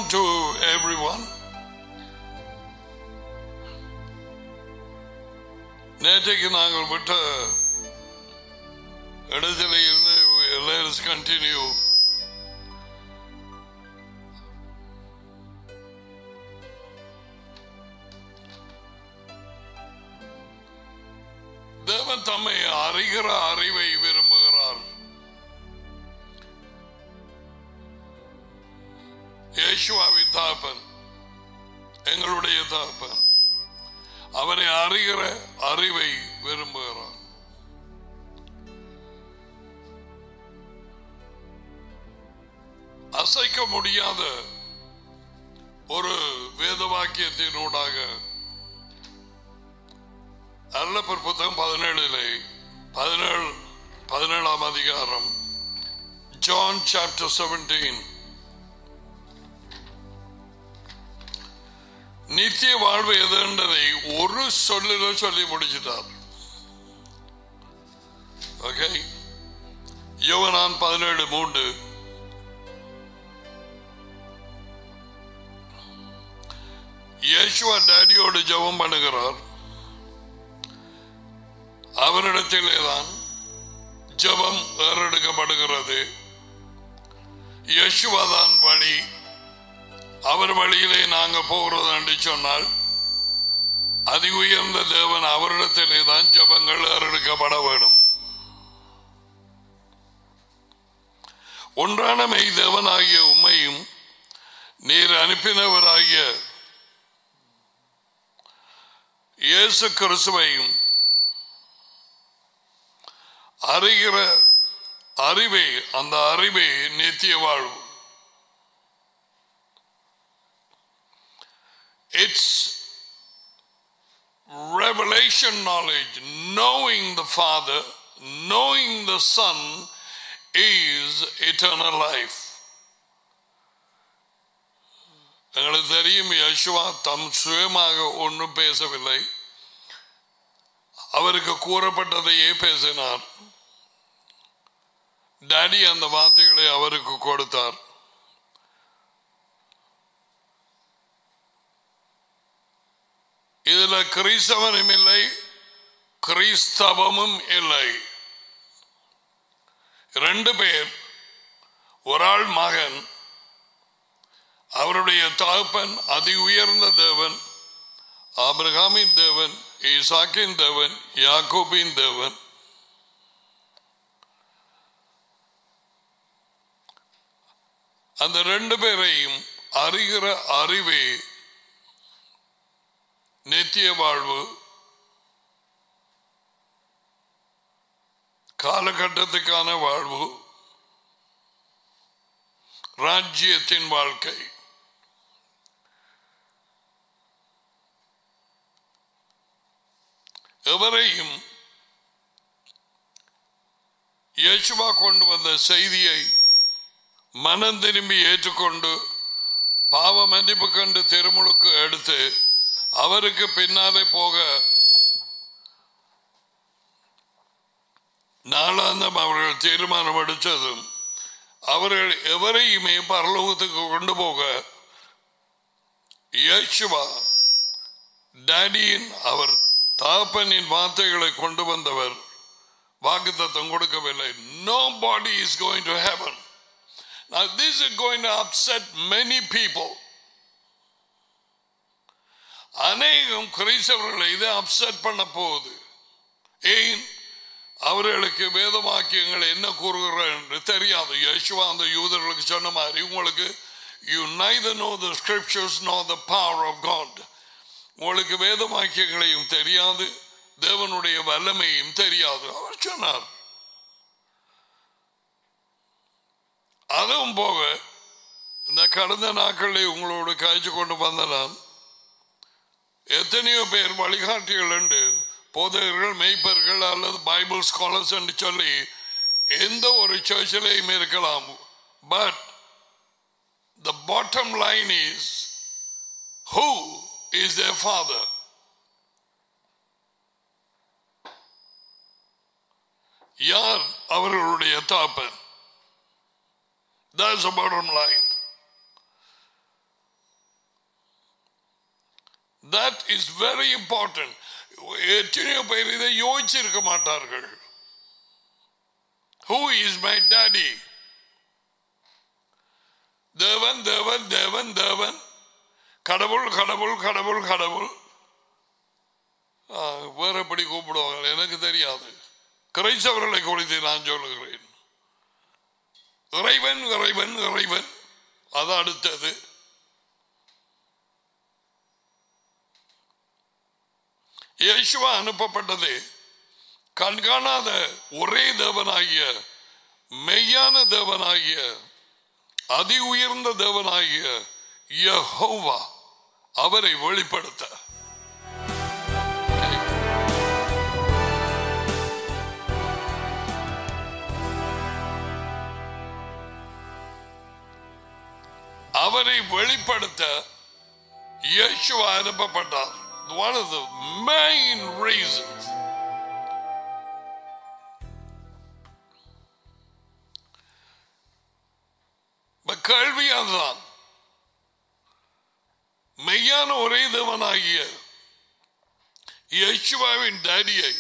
to everyone. நேற்றைக்கு நாங்கள் விட்ட இடத்துல இருந்து let us continue. தேவன் தம்மை அறிகிற அறிவை விரும்புகிறார் இயேசுவாவின் தாப்பன் எங்களுடைய தாப்பன் அவரை அறிகிற அறிவை விரும்புகிறார் அசைக்க முடியாத ஒரு வேத வாக்கியத்தினூடாக அல்லப்பர் புத்தகம் பதினேழிலே பதினேழு பதினேழாம் அதிகாரம் ஜான் சாப்டர் செவன்டீன் நித்திய வாழ்வு எதுன்றதை ஒரு சொல்லில சொல்லி முடிச்சிட்டார் ஓகே யோவனான் பதினேழு மூன்று யேசுவா டேடியோடு ஜெபம் பண்ணுகிறார் அவரிடத்திலேதான் ஜெபம் ஏறெடுக்கப்படுகிறது யேசுவாதான் வழி அவர் வழியிலே நாங்க போகிறது என்று சொன்னால் அதி உயர்ந்த தேவன் அவரிடத்திலே தான் ஜபங்கள் ஏறெடுக்கப்பட வேண்டும் ஒன்றான மெய் தேவனாகிய உண்மையும் நீர் அனுப்பினவராகிய இயேசு கிறிஸ்துவையும் அறிகிற அறிவை அந்த அறிவை நித்திய வாழ்வு It's revelation knowledge, knowing the Father, knowing the Son is eternal life. எங்களுக்கு தெரியும் யசுவா தம் சுயமாக ஒன்றும் பேசவில்லை அவருக்கு கூறப்பட்டதையே பேசினார் டாடி அந்த வார்த்தைகளை அவருக்கு கொடுத்தார் இதுல கிறிஸ்தவனும் இல்லை கிறிஸ்தவமும் இல்லை ரெண்டு பேர் ஒரு ஆள் மகன் அவருடைய தகப்பன் அதி உயர்ந்த தேவன் ஆபிரகாமின் தேவன் ஈசாக்கின் தேவன் யாக்கோபின் தேவன் அந்த ரெண்டு பேரையும் அறிகிற அறிவே நித்திய வாழ்வு காலகட்டத்துக்கான வாழ்வு ராஜ்யத்தின் வாழ்க்கை எவரையும் இயேசுவா கொண்டு வந்த செய்தியை மனம் திரும்பி ஏற்றுக்கொண்டு பாவ மன்னிப்பு கண்டு திருமுழுக்கு எடுத்து அவருக்கு பின்னாலே போக நாளாந்தம் அவர்கள் தீர்மானம் எடுத்ததும் அவர்கள் எவரையுமே பரலோகத்துக்கு கொண்டு போக இயேசுவா டாடியின் அவர் தாப்பனின் வார்த்தைகளை கொண்டு வந்தவர் வாக்குத்தத்தம் கொடுக்கவில்லை nobody is going to heaven Now, this is going to upset many people. அநேகம் கிறிஸ்தவர்களை இதை அப்செட் பண்ண போகுது ஏன் அவர்களுக்கு வேதவாக்கியங்கள் என்ன கூறுகிறார் என்று தெரியாது யேசுவா அந்த யூதர்களுக்கு சொன்ன மாதிரி உங்களுக்கு you neither know the scriptures nor the power of God உங்களுக்கு வேத வாக்கியங்களையும் தெரியாது தேவனுடைய வல்லமையும் தெரியாது அவர் சொன்னார் அதுவும் போக இந்த கடந்த நாட்களில் உங்களோட காய்ச்சி கொண்டு வந்த நான் எத்தனையோ பேர் வழிகாட்டிகள் உண்டு போதகர்கள் மெய்ப்பர்கள் அல்லது பைபிள் ஸ்காலர்ஸ் என்று சொல்லி எந்த ஒரு சர்ச்சிலையும் இருக்கலாம் but the bottom line is who is their father யார் அவர்களுடைய தாப்பன் That's the bottom line. That is very important எத்தனையோ பேர் இதை யோசிச்சிருக்க மாட்டார்கள் ஹூ இஸ் மை டாடி தேவன் தேவன் தேவன் தேவன் கடவுள் கடவுள் கடவுள் கடவுள் ஆ, வேற எப்படி கூப்பிடுவாங்க எனக்கு தெரியாது கிரைஸ்தவர்களை குறித்து நான் சொல்லுகிறேன் இறைவன் இறைவன் இறைவன் அது அடுத்தது இயேசுவா அனுப்பப்பட்டது கண்காணாத ஒரே தேவனாகிய மெய்யான தேவனாகிய அதி உயர்ந்த தேவனாகிய யெகோவா அவரை வெளிப்படுத்த அவரை வெளிப்படுத்த இயேசுவா அனுப்பப்பட்டார் one of the main reasons இப்ப கேள்வி அதுதான் மெய்யான ஒரே தேவனாகிய யேசுவாவின் டேடியை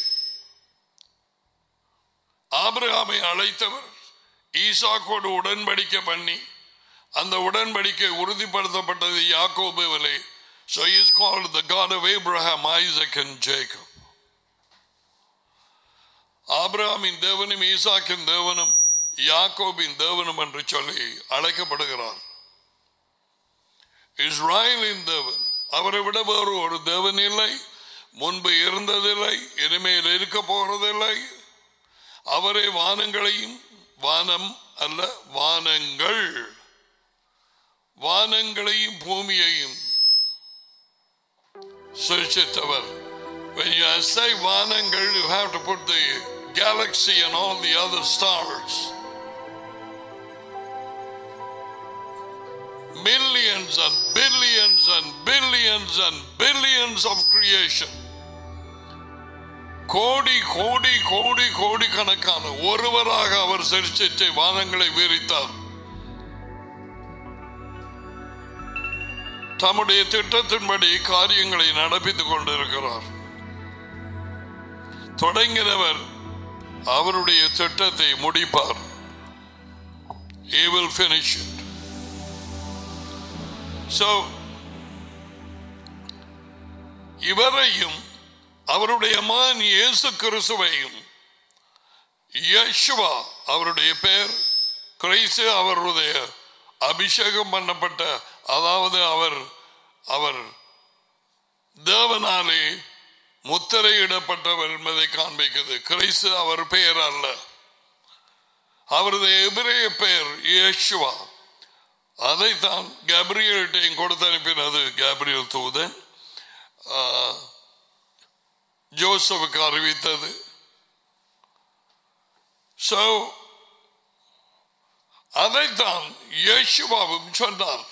ஆபிரகாமை அழைத்தவர் ஈசாக்கோடு உடன்படிக்கை பண்ணி அந்த உடன்படிக்கை உறுதிப்படுத்தப்பட்டது யாக்கோபுவிலே So he is called the God of Abraham, Isaac and Jacob. ஆபிரகாமின் தேவனும் ஈசாக்கின் தேவனும் யாக்கோபின் தேவனும் என்று சொல்லி அழைக்கப்படுகிறார் இஸ்ராயலின் தேவன் அவரை விட வேறு ஒரு தேவன் இல்லை முன்பு இருந்ததில்லை இனிமேல் இருக்க போறதில்லை அவரே வானங்களையும் வானம் அல்ல வானங்கள் வானங்களையும் பூமியையும் சிருஷ்டித்தவர் When you say வானங்கள் you have to put the galaxy and all the other stars. Millions and billions and billions and billions of creation. கோடி கோடி கோடி கோடி கணக்கான ஒருவராக அவர் சிருஷ்டித்து வானங்களை விரித்தார் தம்முடைய திட்டத்தின்படி காரியங்களை நடப்பித்துக் கொண்டிருக்கிறார் தொடங்கினவர் அவருடைய திட்டத்தை முடிப்பார் He will finish it. So, இவரையும் அவருடைய மகன் இயேசு கிறிஸ்துவையும் யேசுவா அவருடைய பெயர் கிறிஸ்து அவருடைய அபிஷேகம் பண்ணப்பட்ட அதாவது அவர் அவர் தேவனாலே முத்திரையிடப்பட்டவர் என்பதை காண்பிக்கிறது கிறிஸ்து அவர் பெயர் அல்ல அவரது எபிரேய பெயர் இயேசுவா அதைத்தான் கேப்ரியல்ட்டையும் கொடுத்து அனுப்பினது கேப்ரியல் தூதன் ஆ, ஜோசப்புக்கு அறிவித்தது So, அதைத்தான் இயேசுவாவும் சொன்னார்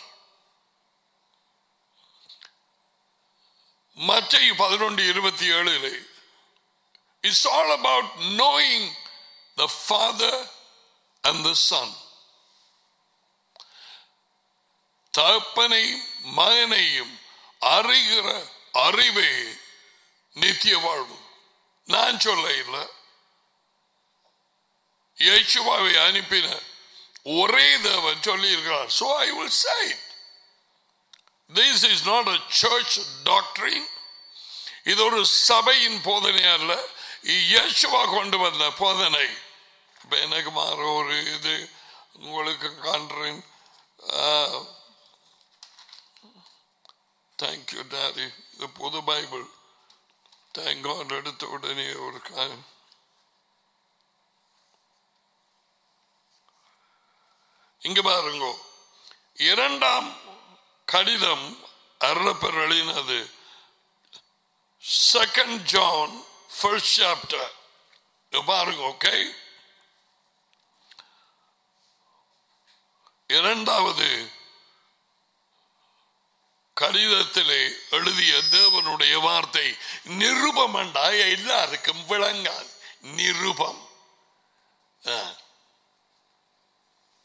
மத்திய பதினொன்று இருபத்தி ஏழிலே it's all about knowing the father and the son தகப்பனையும் மகனையும் அறிகிற அறிவே நித்திய வாழ்வு நான் சொல்ல இல்லை இயேசுவாவை அனுப்பின ஒரே தேவன் சொல்லியிருக்கிறார் so I will say it. this is not a church doctrine இது ஒரு சபையின் போதனை அல்ல இயேசுவா கொண்டு வந்த போதனை இப்ப எனக்கு மாற ஒரு இது உங்களுக்கு காண்றேன் தேங்க்யூ டாடி இது புது பைபிள் தேங்காட் எடுத்த உடனே ஒரு காயம் இங்க பாருங்க இரண்டாம் கடிதம் அருளப்பர் எழுதினது செகண்ட் ஜான் ஃபர்ஸ்ட் சாப்டர் பாருங்க ஓகே இரண்டாவது கடிதத்திலே எழுதிய தேவனுடைய வார்த்தை நிருபம் என்றா எல்லாருக்கும் விளங்காது நிருபம் ஆ.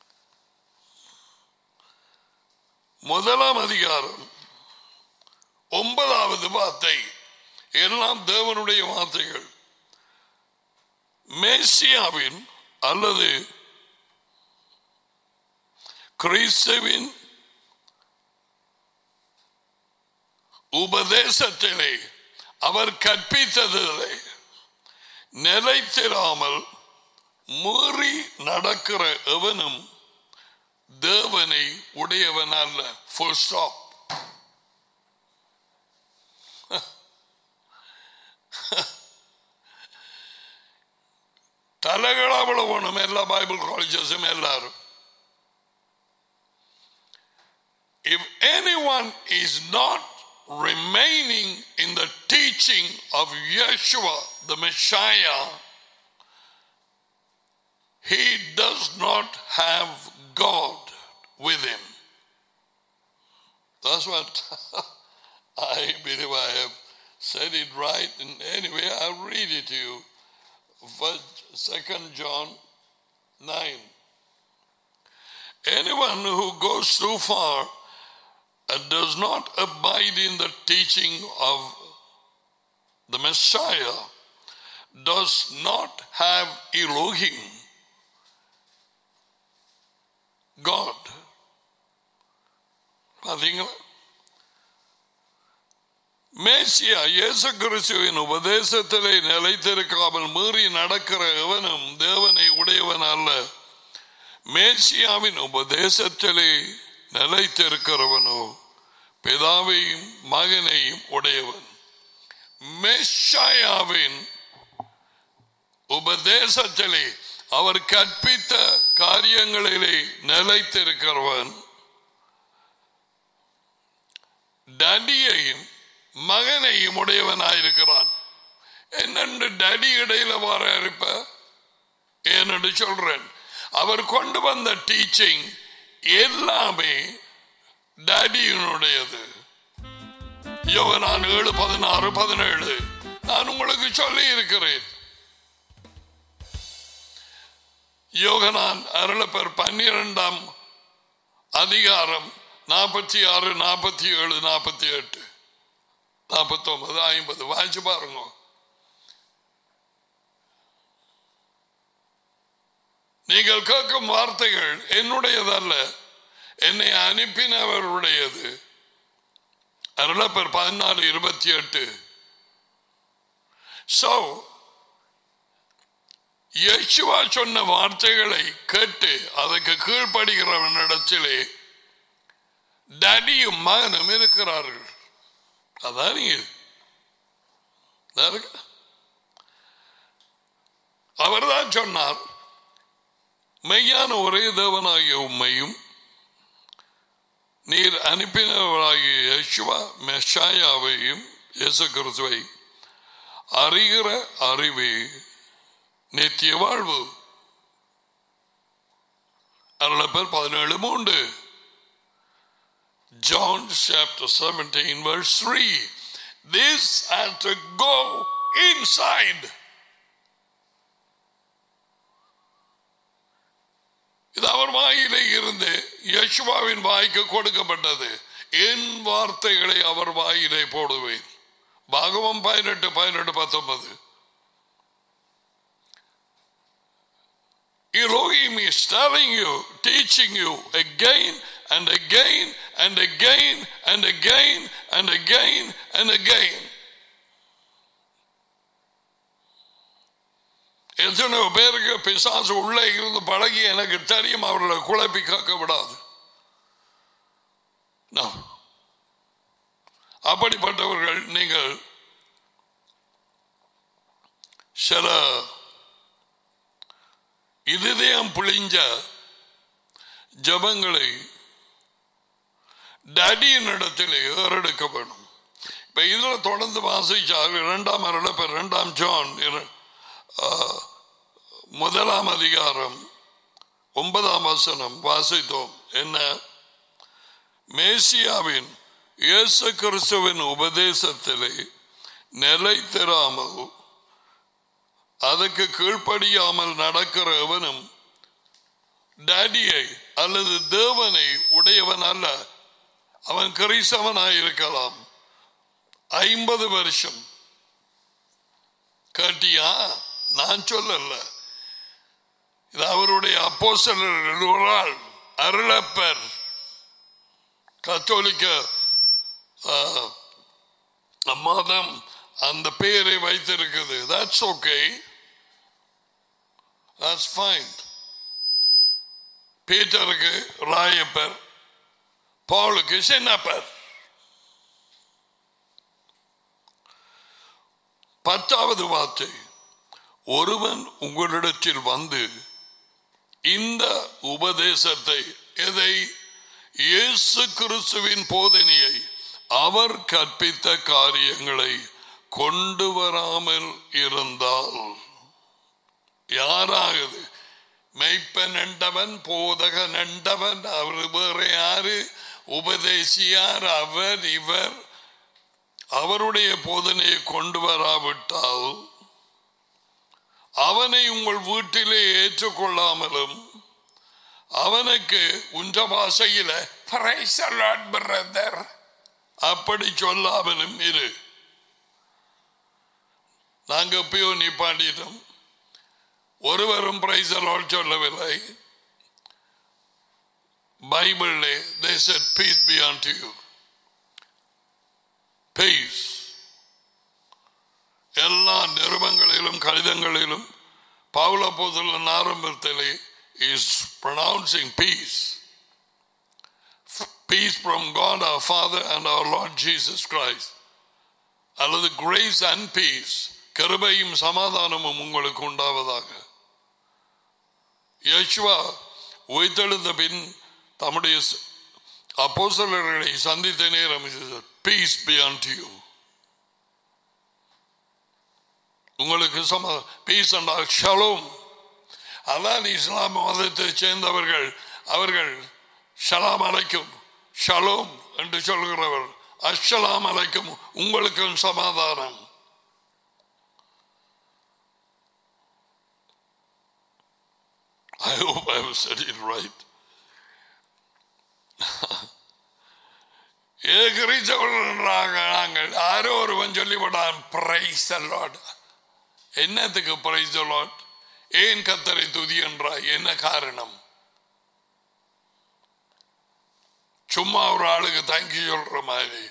முதலாம் அதிகாரம் ஒன்பதாவது வார்த்தை எல்லாம் தேவனுடைய வார்த்தைகள் மேசியாவின் அல்லது கிறிஸ்துவின் உபதேசத்திலே அவர் கற்பித்ததிலே நிலைத்திராமல் மீறி நடக்கிற எவனும் தேவனை உடையவன் அல்ல full stop തലകളവള വേണം എല്ലാ ബൈബിൾ കോളേജസും എല്ലാവരും If anyone is not remaining in the teaching of Yeshua, the Messiah, he does not have God with him. That's what I believe I have said it right. And anyway, I'll read it to you. First, Second John 9. Anyone who goes too far and does not abide in the teaching of the Messiah does not have Elohim, God. பார்த்தீங்களா மேசியா இயேசு கிறிஸ்துவின் உபதேசத்திலே நிலைத்திருக்காமல் மீறி நடக்கிற எவனும் தேவனை உடையவன் அல்ல மேசியாவின் உபதேசத்திலே நிலைத்திருக்கிறவனோ பிதாவையும் மகனையும் உடையவன் மெஷாயாவின் உபதேசத்திலே அவர் கற்பித்த காரியங்களிலே நிலைத்திருக்கிறவன் டடியையும் மகனையும் உடையவனாயிருக்கிறான் என்னென்று டடி இடையில வர இருப்ப ஏன்னு சொல்றேன் அவர் கொண்டு வந்த டீச்சிங் எல்லாமே டேடியினுடையது யோகனான் ஏழு பதினாறு பதினேழு நான் உங்களுக்கு சொல்லி இருக்கிறேன் யோகனான் அருளப்பர் பன்னிரெண்டாம் அதிகாரம் நாற்பத்தி ஆறு நாற்பத்தி ஏழு நாற்பத்தி எட்டு நாற்பத்தி ஒன்பது ஐம்பது வாய்ச்சி பாருங்க நீங்கள் கேட்கும் வார்த்தைகள் என்னுடையதல்ல என்னை அனுப்பினவருடையது அருளப்பர் பதினாலு இருபத்தி எட்டு சோ யேசுவா சொன்ன வார்த்தைகளை கேட்டு அதற்கு கீழ்ப்படுகிறவனிடத்திலே டடியும் மகனும் இருக்கிறார்கள் அதான் நீங்க அவர்தான் சொன்னார் மெய்யான ஒரே தேவனாகிய உண்மையும் நீர் அனுப்பினவராகிய யேசுவா மெஷாயாவையும் இயேசு கிறிஸ்துவை அறிகிற அறிவு நித்திய வாழ்வு அருளப்பர் பதினேழு மூன்று John chapter 17 verse 3 this has to go inside இது அவர் வாயிலே இருந்து யசுவாவின் வாய்க்கு கொடுக்கப்பட்டது என் வார்த்தைகளை அவர் வாயிலே போடுவேன் பாகவம் பதினெட்டு பதினெட்டு பத்தொன்பது Elohim is telling you, teaching you again and again and again and again and again and again. எத்தனையோ பேருக்கு பிசாசு உள்ளே இருந்து பழகி எனக்கு தெரியும் அவர்களை குழப்பி காக்க விடாது அப்படிப்பட்டவர்கள் நீங்கள் சில இருதயம் புளிஞ்ச ஜபங்களை டடியின் இடத்தில் ஏறெடுக்க வேணும் இப்ப இதுல தொடர்ந்து வாசிச்சார் இரண்டாம் அருள இரண்டாம் ஜான் முதலாம் அதிகாரம் ஒன்பதாம் வசனம் வாசித்தோம் என்ன மேசியாவின் இயேசு கிறிஸ்துவின் உபதேசத்திலே நிலைத்திராமல் அதுக்கு கீழ்ப்படியாமல் நடக்கிற எவனும் டேடியை அல்லது தேவனை உடையவன் அல்ல அவன் கிறிஸ்தவனாய் இருக்கலாம் ஐம்பது வருஷம் கேட்டியா நான் சொல்லல இது அவருடைய அப்போஸ்தலர்கள் ஒரு ஆள் அருளப்பர் கத்தோலிக்க ஆ, மதம் அந்த பெயரை வைத்திருக்குது தட்ஸ் ஓகே தட்ஸ் ஃபைன் பீட்டருக்கு ராயப்பர் பவுலுக்கு சின்னப்பர் பத்தாவது வார்த்தை ஒருவன் உங்களிடத்தில் வந்து இந்த உபதேசத்தை எதை இயேசு கிறிஸ்துவின் போதனையை அவர் கற்பித்த காரியங்களை கொண்டு வராமல் இருந்தால் யாராகுது மெய்ப்பன் என்றவன் போதக நண்டவன் அவர் வேற யாரு உபதேசியார் அவர் இவர் அவருடைய போதனையை கொண்டு வராவிட்டால் அவனை உங்கள் வீட்டிலே ஏற்றுக்கொள்ளாமலும் அவனுக்கு உஞ்ச பாஷையில "Praise the Lord, brother" அப்படி சொல்லாமலும் இரு நாங்க எப்பயோ நிப்பாட்டிட்டோம் ஒருவரும் பிரைசலால் சொல்லவில்லை பைபிளிலே they said peace be unto you peace எல்லா நிருபங்களிலும் கடிதங்களிலும் பவுல போதலின் ஆரம்பத்திலே is pronouncing peace peace from God our Father and our Lord Jesus Christ அல்லது grace and peace கிருபையும் சமாதானமும் உங்களுக்கு உண்டாவதாக யேசுவா உயிர்த்தெழுந்த பின் தம்முடைய அப்போசலர்களை சந்தித்த நேரம் பீஸ் பி unto you உங்களுக்கு சம பீஸ் என்றால் ஷலோம் அதான் இஸ்லாம் மதத்தை சேர்ந்தவர்கள் அவர்கள் ஷலாம் அலைக்கும் ஷலோம் என்று சொல்கிறவர் அஷலாம் அலைக்கும் உங்களுக்கும் சமாதானம் I hope I have said it right. ஏகரிச்சவர்களாக நாங்கள் யாரோ ஒருவன் சொல்லிவிடான் பிரைஸ் அல்லாட் என்னத்துக்கு பிரைஸ் அல்லாட் ஏன் கத்தரை துதி என்றாய் என்ன காரணம் சும்மா ஒரு ஆளுக்கு தேங்க்யூ சொல்ற மாதிரி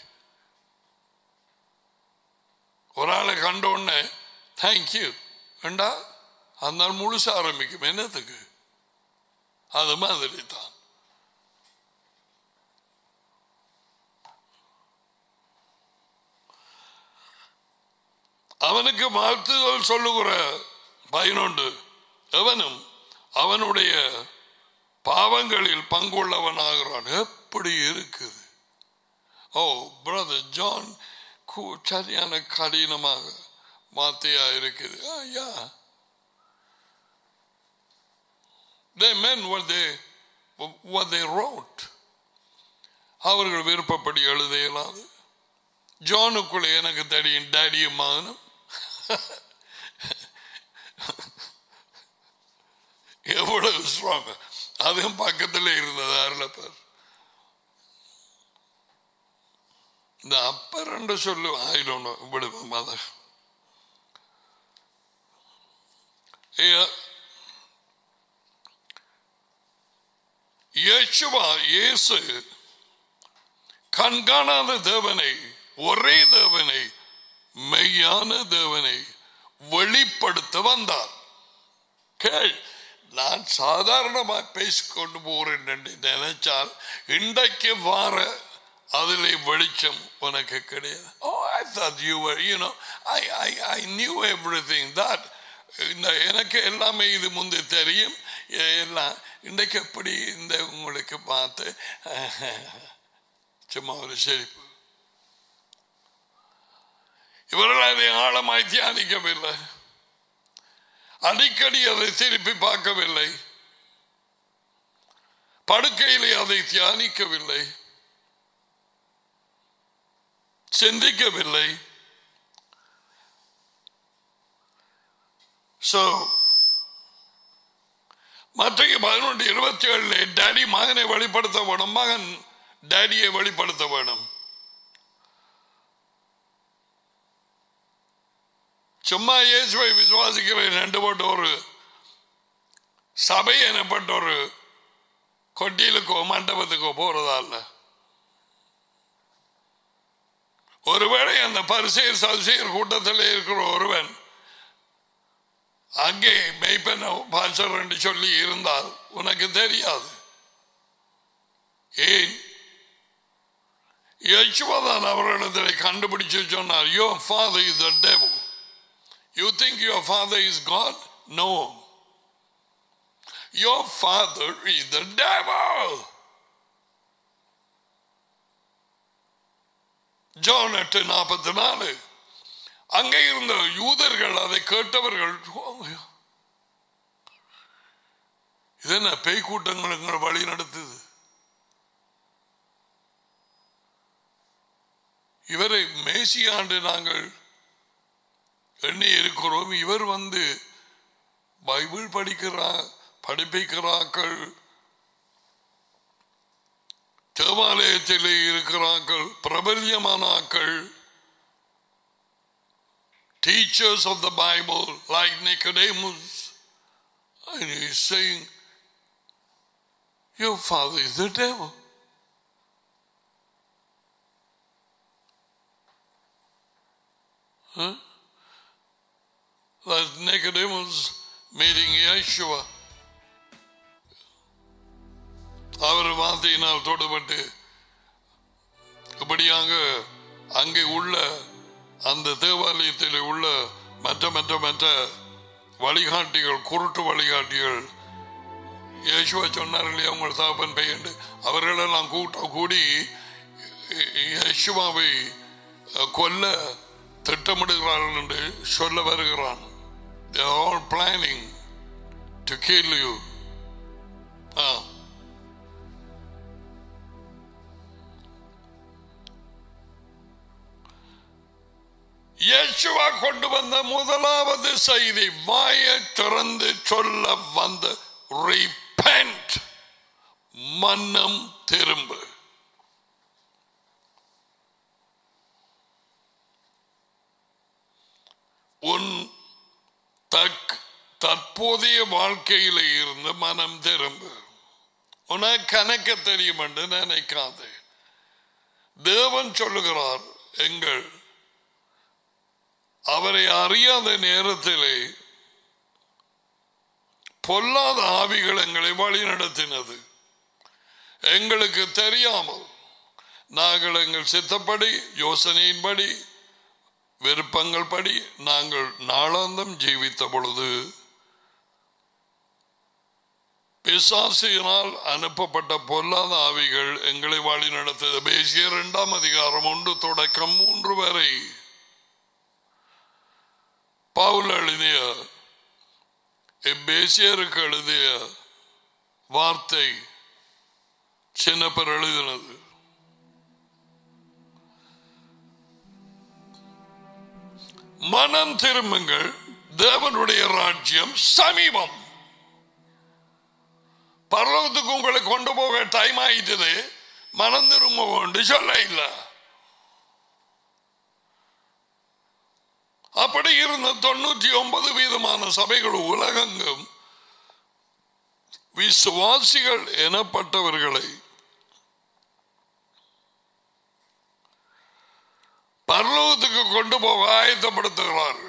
ஒரு ஆளை கண்ட உடனே தேங்க்யூ வேண்டா அந்த நாள் முழுச ஆரம்பிக்கும் என்னத்துக்கு அது மாதிரி தான் அவனுக்கு வாழ்த்துதல் சொல்லுகிற பயனுண்டு எவனும் அவனுடைய பாவங்களில் பங்குள்ளவனாகிறான் எப்படி இருக்குது ஓ பிரதர் ஜான் கு- சரியான கடினமாக வார்த்தையா இருக்குது ஐயா they meant what they what they wrote அவர்கள் விருப்பப்படி எழுத இயலாது ஜானுக்குள்ள எனக்கு தெரியும் டேடியும் மகனும் எவ்வளவு ஸ்ட்ராங் அதுவும் பக்கத்தில் இருந்தது அருளப்பர் இந்த அப்பர் என்று சொல்லு ஆயிடும் விடுவோம் அதை இயேசுவா இயேசு கண்காணாத தேவனை ஒரே தேவனை மெய்யான தேவனை வெளிப்படுத்த வந்தார் கேள் நான் சாதாரணமாக பேசிக்கொண்டு போறேன் என்று நினைச்சால் இன்றைக்கு வார அதிலே வெளிச்சம் உனக்கு கிடையாது oh I thought you you no I I I knew everything that இந்த எனக்கு எல்லாமே இது முந்தி தெரியும் எ- எல்லாம் இன்றைக்கு எப்படி இந்த உங்களுக்கு பார்த்து சும்மா ஒரு செழிப்பு இவர்கள் அதை ஆழமாய் தியானிக்கவில்லை அடிக்கடி அதை திருப்பி பார்க்கவில்லை படுக்கையிலே அதை தியானிக்கவில்லை சிந்திக்கவில்லை So, மற்றைய பதினொன்று இருபத்தி ஏழுல டேடி மகனை வெளிப்படுத்த வேணும் மகன் டேடியை வெளிப்படுத்த வேணும் சும்மா இயேசுவை விசுவாசிக்கிறேன் ரெண்டு போட்டு ஒரு சபை எனப்பட்ட ஒரு கொட்டியிலுக்கோ மண்டபத்துக்கோ போறதா இல்ல ஒருவேளை அந்த பரிசெயர் சதுசெயர் கூட்டத்தில் இருக்கிற ஒருவன் அங்கே மெய்ப்பெண்ண பாசர் என்று சொல்லி இருந்தால் உனக்கு தெரியாது ஏன் யசுவதான் அவர்களிடத்தில் கண்டுபிடிச்சு சொன்னார் your father is the devil you think your father is God no your father is the devil John எட்டு நாற்பத்தி நாலு அங்கே இருந்த யூதர்கள் அதை கேட்டவர்கள் இது என்ன பேய் கூட்டங்கள் வழி நடத்துது இவரை மேசியாண்டு நாங்கள் எண்ணி இருக்கிறோம் இவர் வந்து பைபிள் படிக்கிறார் படிப்பிக்கிறார்கள் தேவாலயத்திலே இருக்கிறார்கள் பிரபல்யமானாக்கள் teachers of the Bible like Nicodemus and he's saying your father is the devil huh? That's Nicodemus meeting Yeshua அவர் வார்த்தையினால் தொடப்பட்டு இப்படியாக அங்கே உள்ள அந்த தேவாலயத்தில் உள்ள மற்ற மற்ற மற்ற வழிகாட்டிகள் குருட்டு வழிகாட்டிகள் இயேசுவா சொன்னார் இல்லையா உங்கள் தகப்பன் பெயர் அவர்களெல்லாம் கூட்ட கூடி யேசுவாவை கொல்ல திட்டமிடுகிறார்கள் என்று சொல்ல வருகிறான் They are all planning to kill you. Ah. இயேசுவா கொண்டு வந்த முதலாவது செய்தி வாயை திறந்து சொல்ல வந்த repent மன்னம் திரும்ப உன் தக் தற்போதைய வாழ்க்கையில இருந்து மனம் திரும்ப உனக்கு கணக்க தெரியும் என்று நினைக்காது தேவன் சொல்லுகிறார் எங்கள் அவரை அறியாத நேரத்திலே பொல்லாத ஆவிகள் எங்களை வழிநடத்தினது எங்களுக்கு தெரியாமல் நாங்கள் எங்கள் சித்தப்படி யோசனையின்படி விருப்பங்கள் படி நாங்கள் நாளாந்தம் ஜீவித்த பொழுது பிசாசியினால் அனுப்பப்பட்ட பொல்லாத ஆவிகள் எங்களை வழி நடத்தது பேசிய இரண்டாம் அதிகாரம் ஒன்று தொடக்கம் மூன்று வரை பவுல் எழுதிய பேசியருக்கு எழுதிய வார்த்தை சின்னப்பர் எழுதினது மனம் திரும்புங்கள் தேவனுடைய ராஜ்யம் சமீபம் பரலோகத்துக்கு உங்களை கொண்டு போக டைம் ஆயிட்டது மனம் திரும்ப வேண்டும் சொல்ல இல்லை அப்படி இருந்த தொண்ணூற்றி ஒன்பது வீதமான சபைகள் உலகெங்கும் விசுவாசிகள் எனப்பட்டவர்களை பரலோகத்துக்கு கொண்டு போக ஆயத்தப்படுத்துகிறார்கள்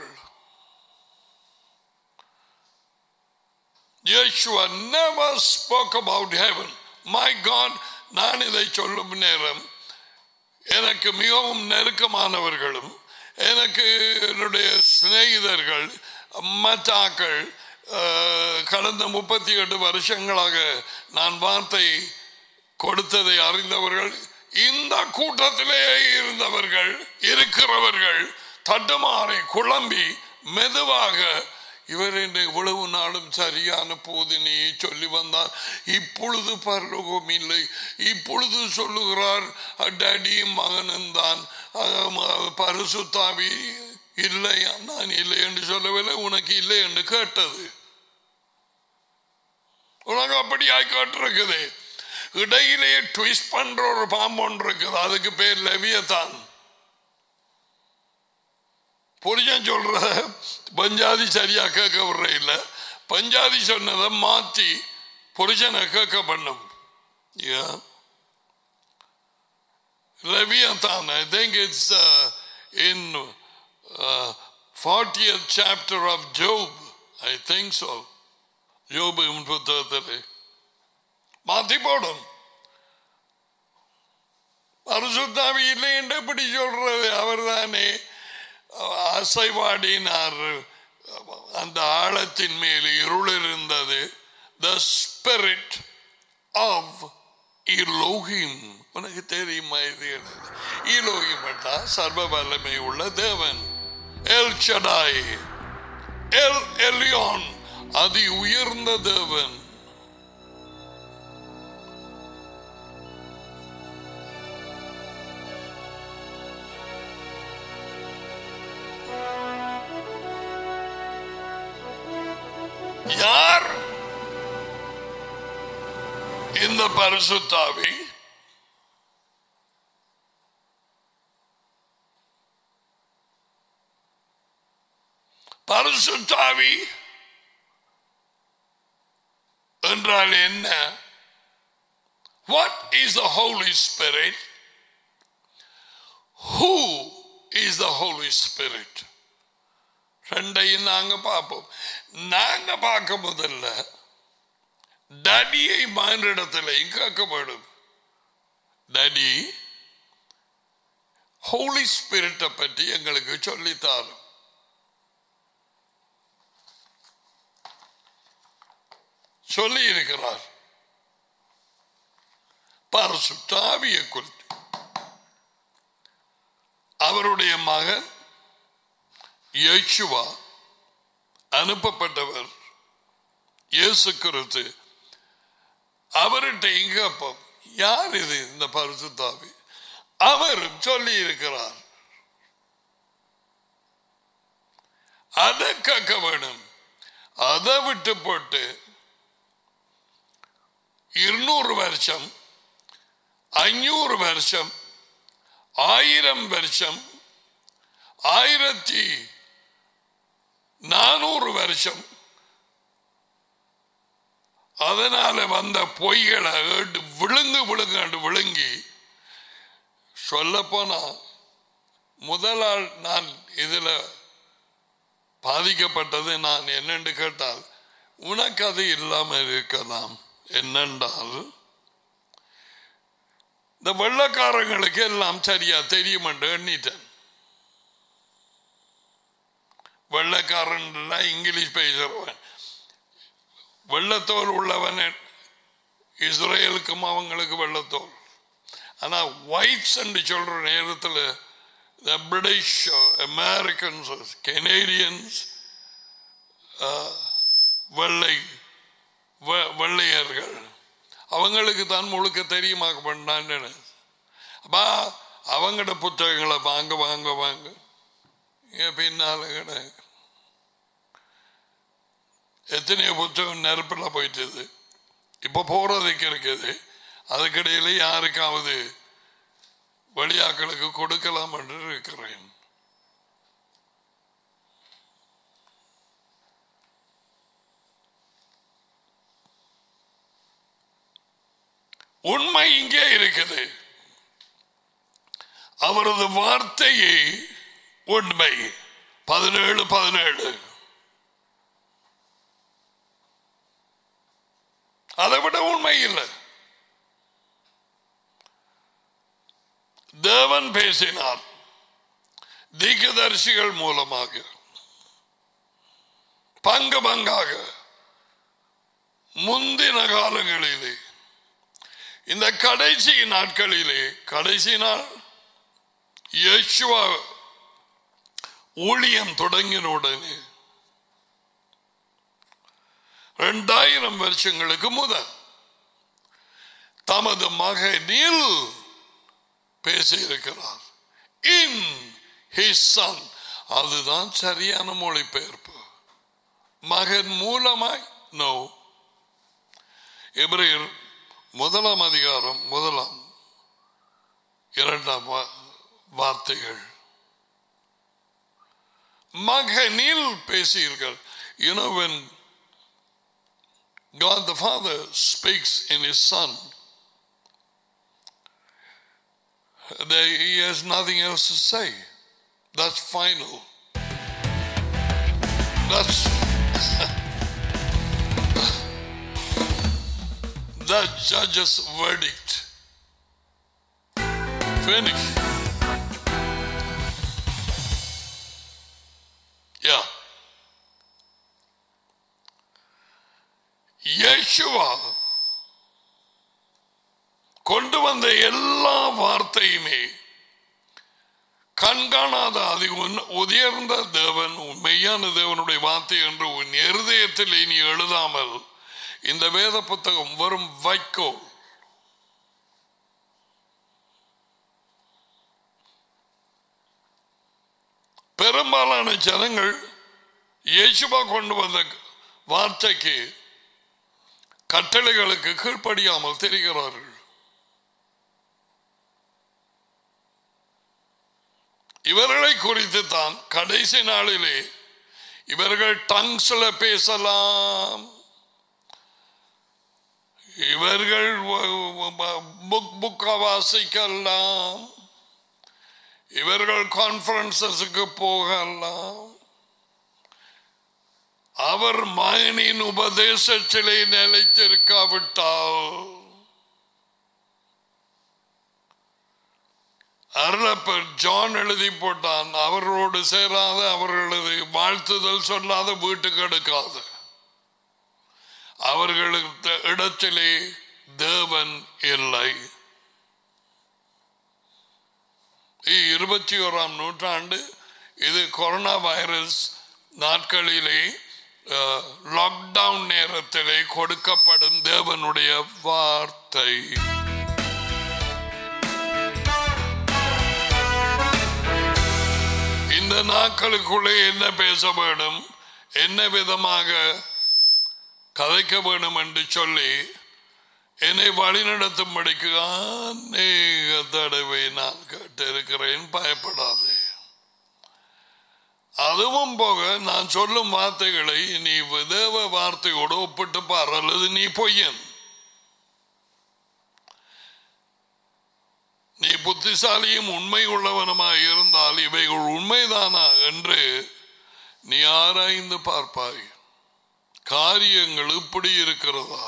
Yeshua never spoke about heaven. My God, நான் இதை சொல்லும் நேரம் எனக்கு மிகவும் நெருக்கமானவர்களும் எனக்கு என்னுடைய சிநேகிதர்கள் மச்சாக்கள் கடந்த முப்பத்தி எட்டு வருஷங்களாக நான் வார்த்தை கொடுத்ததை அறிந்தவர்கள் இந்த கூட்டத்திலே இருந்தவர்கள் இருக்கிறவர்கள் தட்டுமாறி குழம்பி மெதுவாக இவர் என்று இவ்வளவு நாளும் சரியான போதினையை சொல்லி வந்தார் இப்பொழுது பரலோகம் இல்லை இப்பொழுது சொல்லுகிறார் டேடியும் மகனும் தான் பரிசுத்தாவி இல்லை நான் இல்லை என்று சொல்லவில்லை உனக்கு இல்லை என்று கேட்டது உனக்கு அப்படியாய் கேட்டிருக்குது இடையிலே ட்விஸ்ட் பண்ற ஒரு பாம்பு ஒன்று இருக்குது அதுக்கு பேர் லெவியத்தான் புரிஞ்சன் சொல்ற பஞ்சாதி சரியா கேட்க விடுற இல்லை பஞ்சாதி சொன்னதை மாத்தி புருஷனை கேட்க பண்ணும் Yeah. Leviathan, I think it's uh, in uh, 40th chapter of Job. I think so. Job புத்தகத்தில் மாத்தி போடும் பரிசுத்தாவி இல்லை என்று எப்படி சொல்றது அவர் தானே அசைவாடினார் அந்த ஆழத்தின் மேல் இருள் இருந்தது த ஸ்பிரிட் ஆஃப் இலோகிம் உனக்கு தெரியுமா இது என்னது? இலோகிம் என்றால் சர்வ வல்லமை உள்ள தேவன் எல் ஷடாய் எல் எலியான் அதி உயர்ந்த தேவன் யார் இந்த பரிசுத்தாவி பரிசுத்தாவி என்றால் என்ன What is the Holy Spirit? Who is the Holy Spirit? ரெண்டையும் நாங்க பார்ப்போம் நாங்க பார்க்க முதல்ல டடியை மானிடத்திலையும் கேட்கப்படும் டடி ஹோலி ஸ்பிரிட்டை பற்றி எங்களுக்கு சொல்லித்தாரும் சொல்லி இருக்கிறார் பரசுத்தாவியை குறித்து அவருடைய மகன் யேசுவா அனுப்பப்பட்டவர் இயேசு கிறிஸ்து அவர்கிட்ட இங்க அப்போ யார் இது இந்த பரிசுத்தாவி அவர் சொல்லி இருக்கிறார் அதை கேட்க வேணும் அதை விட்டு போட்டு இருநூறு வருஷம் அஞ்சூறு வருஷம் ஆயிரம் வருஷம் ஆயிரத்தி நானூறு வருஷம் அதனால வந்த பொய்களை ஏடு விழுங்கு விழுங்காண்டு விழுங்கி சொல்ல போனா முதலாள் நான் இதுல பாதிக்கப்பட்டது நான் என்னென்று கேட்டால் உனக்கு அது இல்லாமல் இருக்கலாம் என்னென்றால் இந்த வெள்ளக்காரங்களுக்கு எல்லாம் சரியா தெரியும் என்று எண்ணிட்டேன் வெள்ளக்காரன் இங்கிலீஷ் பேசுறவன் வெள்ளத்தோல் உள்ளவன் இஸ்ரேலுக்கும் அவங்களுக்கு வெள்ளத்தோல் ஆனா ஒயிட்ஸ் என்று சொல்ற நேரத்தில் the British, uh, Americans, uh, Canadians, uh, வெள்ளை வெ- வெள்ளையர்கள் அவங்களுக்கு தான் முழுக்க தெரியுமாக்க பண்ணான்னு அப்பா அவங்களோட புத்தகங்களை வாங்க வாங்க வாங்க என் பின்னால கடை எத்தனையோ புத்தகம் நெருப்பில் போயிட்டது இப்போ போறதுக்கு இருக்குது அதுக்கிடையில யாருக்காவது வெளியாக்களுக்கு கொடுக்கலாம் என்று இருக்கிறேன் உண்மை இங்கே இருக்குது அவரது வார்த்தையை உண்மை பதினேழு பதினேழு அதை விட உண்மை இல்லை தேவன் பேசினார் தீர்க்கதரிசிகள் மூலமாக பங்கு பங்காக முந்தின காலங்களிலே இந்த கடைசி நாட்களிலே கடைசி நாள் யேசுவா ஊழியம் தொடங்கின உடனே இரண்டாயிரம் வருஷங்களுக்கு முதல் தமது மகனில் பேசியிருக்கிறார் இன் ஹிஸ் சன் அதுதான் சரியான மொழிபெயர்ப்பு மகன் மூலமாய் நோ எபிரேயர் முதலாம் அதிகாரம் முதலாம் இரண்டாம் வா- வார்த்தைகள் மகனில் பேசியிருக்கிறார் you know when God the Father speaks in his son that he has nothing else to say that's final that's the judge's verdict finish yeah Yeshua கொண்டு வந்த எல்லா வார்த்தையுமே கண்காணாத அதி உன்- உயர்ந்த தேவன் உன் மெய்யான தேவனுடைய வார்த்தை என்று உன் இருதயத்தில் நீ எழுதாமல் இந்த வேத புத்தகம் வரும் வைக்கோல் பெரும்பாலான ஜனங்கள் இயேசுவா கொண்டு வந்த வார்த்தைக்கு கட்டளைகளுக்கு கீழ்ப்படியாமல் தெரிகிறார்கள் இவர்களை குறித்து தான் கடைசி நாளிலே இவர்கள் டங்ஸ்ல பேசலாம் இவர்கள் புக் புக்க வாசிக்கலாம் இவர்கள் கான்பரன்சஸுக்கு போகலாம் அவர் மகனின் உபதேசத்திலே நிலைத்திருக்காவிட்டால் அருளப்பர் ஜான் எழுதி போட்டான் அவர்களோடு சேராத அவர்களது வாழ்த்துதல் சொல்லாத வீட்டுக்கு எடுக்காத அவர்களுக்கு இடத்திலே தேவன் இல்லை இருபத்தி ஓராம் நூற்றாண்டு இது கொரோனா வைரஸ் நாட்களிலே லாக்டவுன் நேரத்திலே கொடுக்கப்படும் தேவனுடைய வார்த்தை இந்த நாட்களுக்குள்ளே என்ன பேச வேண்டும் என்ன விதமாக கதைக்க வேண்டும் என்று சொல்லி என்னை வழிநடத்தும்படிக்கு அநேக தடவை நான் கேட்டிருக்கிறேன் பயப்படாதே அதுவும் போக நான் சொல்லும் வார்த்தைகளை நீ தேவ வார்த்தையோடு ஒப்பிட்டு பார் அல்லது நீ பொய்யன் நீ புத்திசாலியும் உண்மை உள்ளவனுமாய் இருந்தால் இவைகள் உண்மைதானா என்று நீ ஆராய்ந்து பார்ப்பாய் காரியங்கள் இப்படி இருக்கிறதா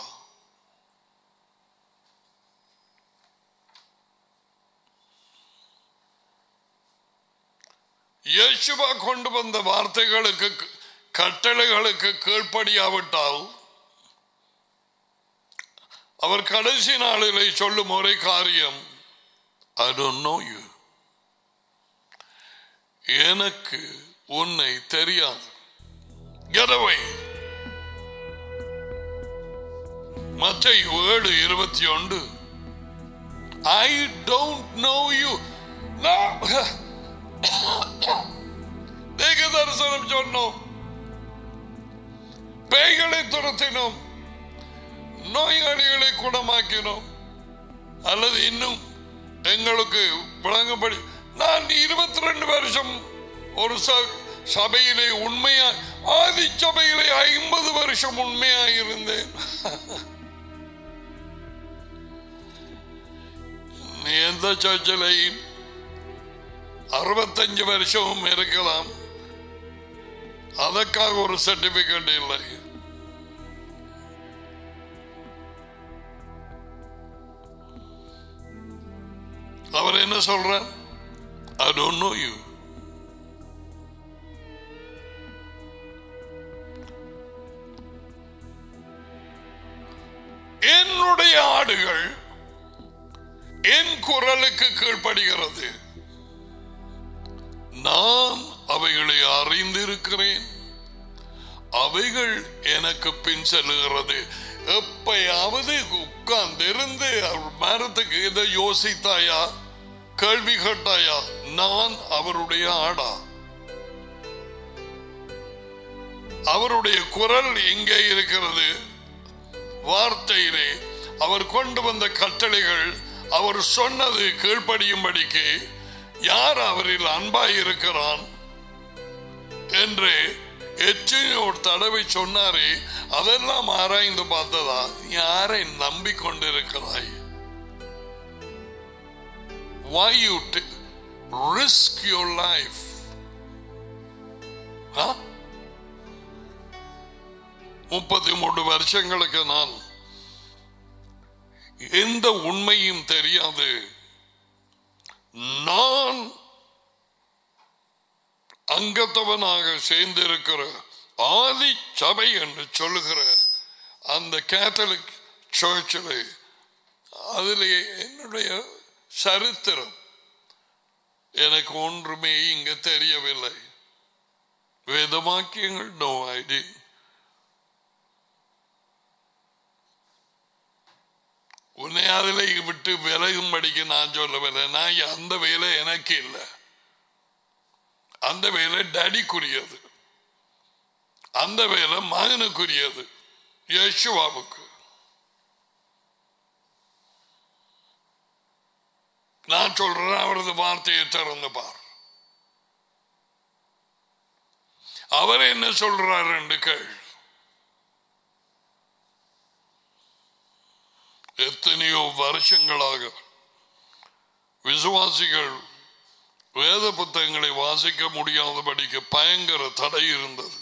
இயேசுவா கொண்டு வந்த வார்த்தைகளுக்கு கட்டளைகளுக்கு கீழ்ப்படியாவிட்டால் அவர் கடைசி நாளிலே சொல்லும் ஒரே காரியம் I don't know you. எனக்கு உன்னை தெரியாது Get away. மற்ற ஏழு இருபத்தி ஒன்று ஐ டோன்ட் நோ யூ தேக தரிசனம் சொன்னோம் பேய்களை துரத்தினோம் நோயாளிகளை குணமாக்கினோம் அல்லது இன்னும் எங்களுக்கு விளங்கும்படி நான் இருபத்தி ரெண்டு வருஷம் ஒரு ச- சபையிலே உண்மையா ஆதி சபையிலே ஐம்பது வருஷம் உண்மையா இருந்தேன் நீ எந்த சர்ச்சிலையும் அறுபத்தஞ்சு வருஷமும் இருக்கலாம் அதற்காக ஒரு சர்டிபிகேட் இல்லை அவர் என்ன சொல்றார் I don't know you. என்னுடைய ஆடுகள் என் குரலுக்கு கீழ்ப்படுகிறது நான் அவைகளை அறிந்திருக்கிறேன் அவைகள் எனக்கு பின் செல்லுகிறது எப்பயாவது உட்கார்ந்திருந்து அவர் மரத்துக்கு இதை யோசித்தாயா கேள்வி கேட்டாயா நான் அவருடைய ஆடா அவருடைய குரல் எங்கே இருக்கிறது வார்த்தையிலே அவர் கொண்டு வந்த கட்டளைகள் அவர் சொன்னது கீழ்ப்படியும்படிக்கு யார் அவரில் அன்பாய் இருக்கிறான் என்று எத்தனையோ தடவை சொன்னாரே அதெல்லாம் ஆராய்ந்து பார்த்ததா யாரை நம்பிக்கொண்டிருக்கிறாய் why you t- risk your life huh? முப்பத்தி மூன்று வருஷங்களுக்கு நான் எந்த உண்மையும் தெரியாது நான் அங்கத்தவனாக சேர்ந்திருக்கிற ஆதி சபை என்று சொல்லுகிற அந்த கேத்தலிக் சர்ச்சில் அதில் என்னுடைய சரித்திரம் எனக்கு ஒன்றுமே இங்க தெரியவில்லை வேதவாக்கியங்கள் நோ ஐடி உன்னை அதில் விட்டு விலகும்படிக்கு நான் சொல்லவில்லை நான் அந்த வேலை எனக்கு இல்லை அந்த வேலை டடிக்குரியது அந்த வேலை மகனுக்குரியது யேசுவாவுக்கு நான் சொல்றேன் அவரது வார்த்தையை திறந்து பார் அவர் என்ன சொல்றார் என்று கேள் எத்தனையோ வருஷங்களாக விசுவாசிகள் வேத புத்தகங்களை வாசிக்க முடியாதபடிக்கு பயங்கர தடை இருந்தது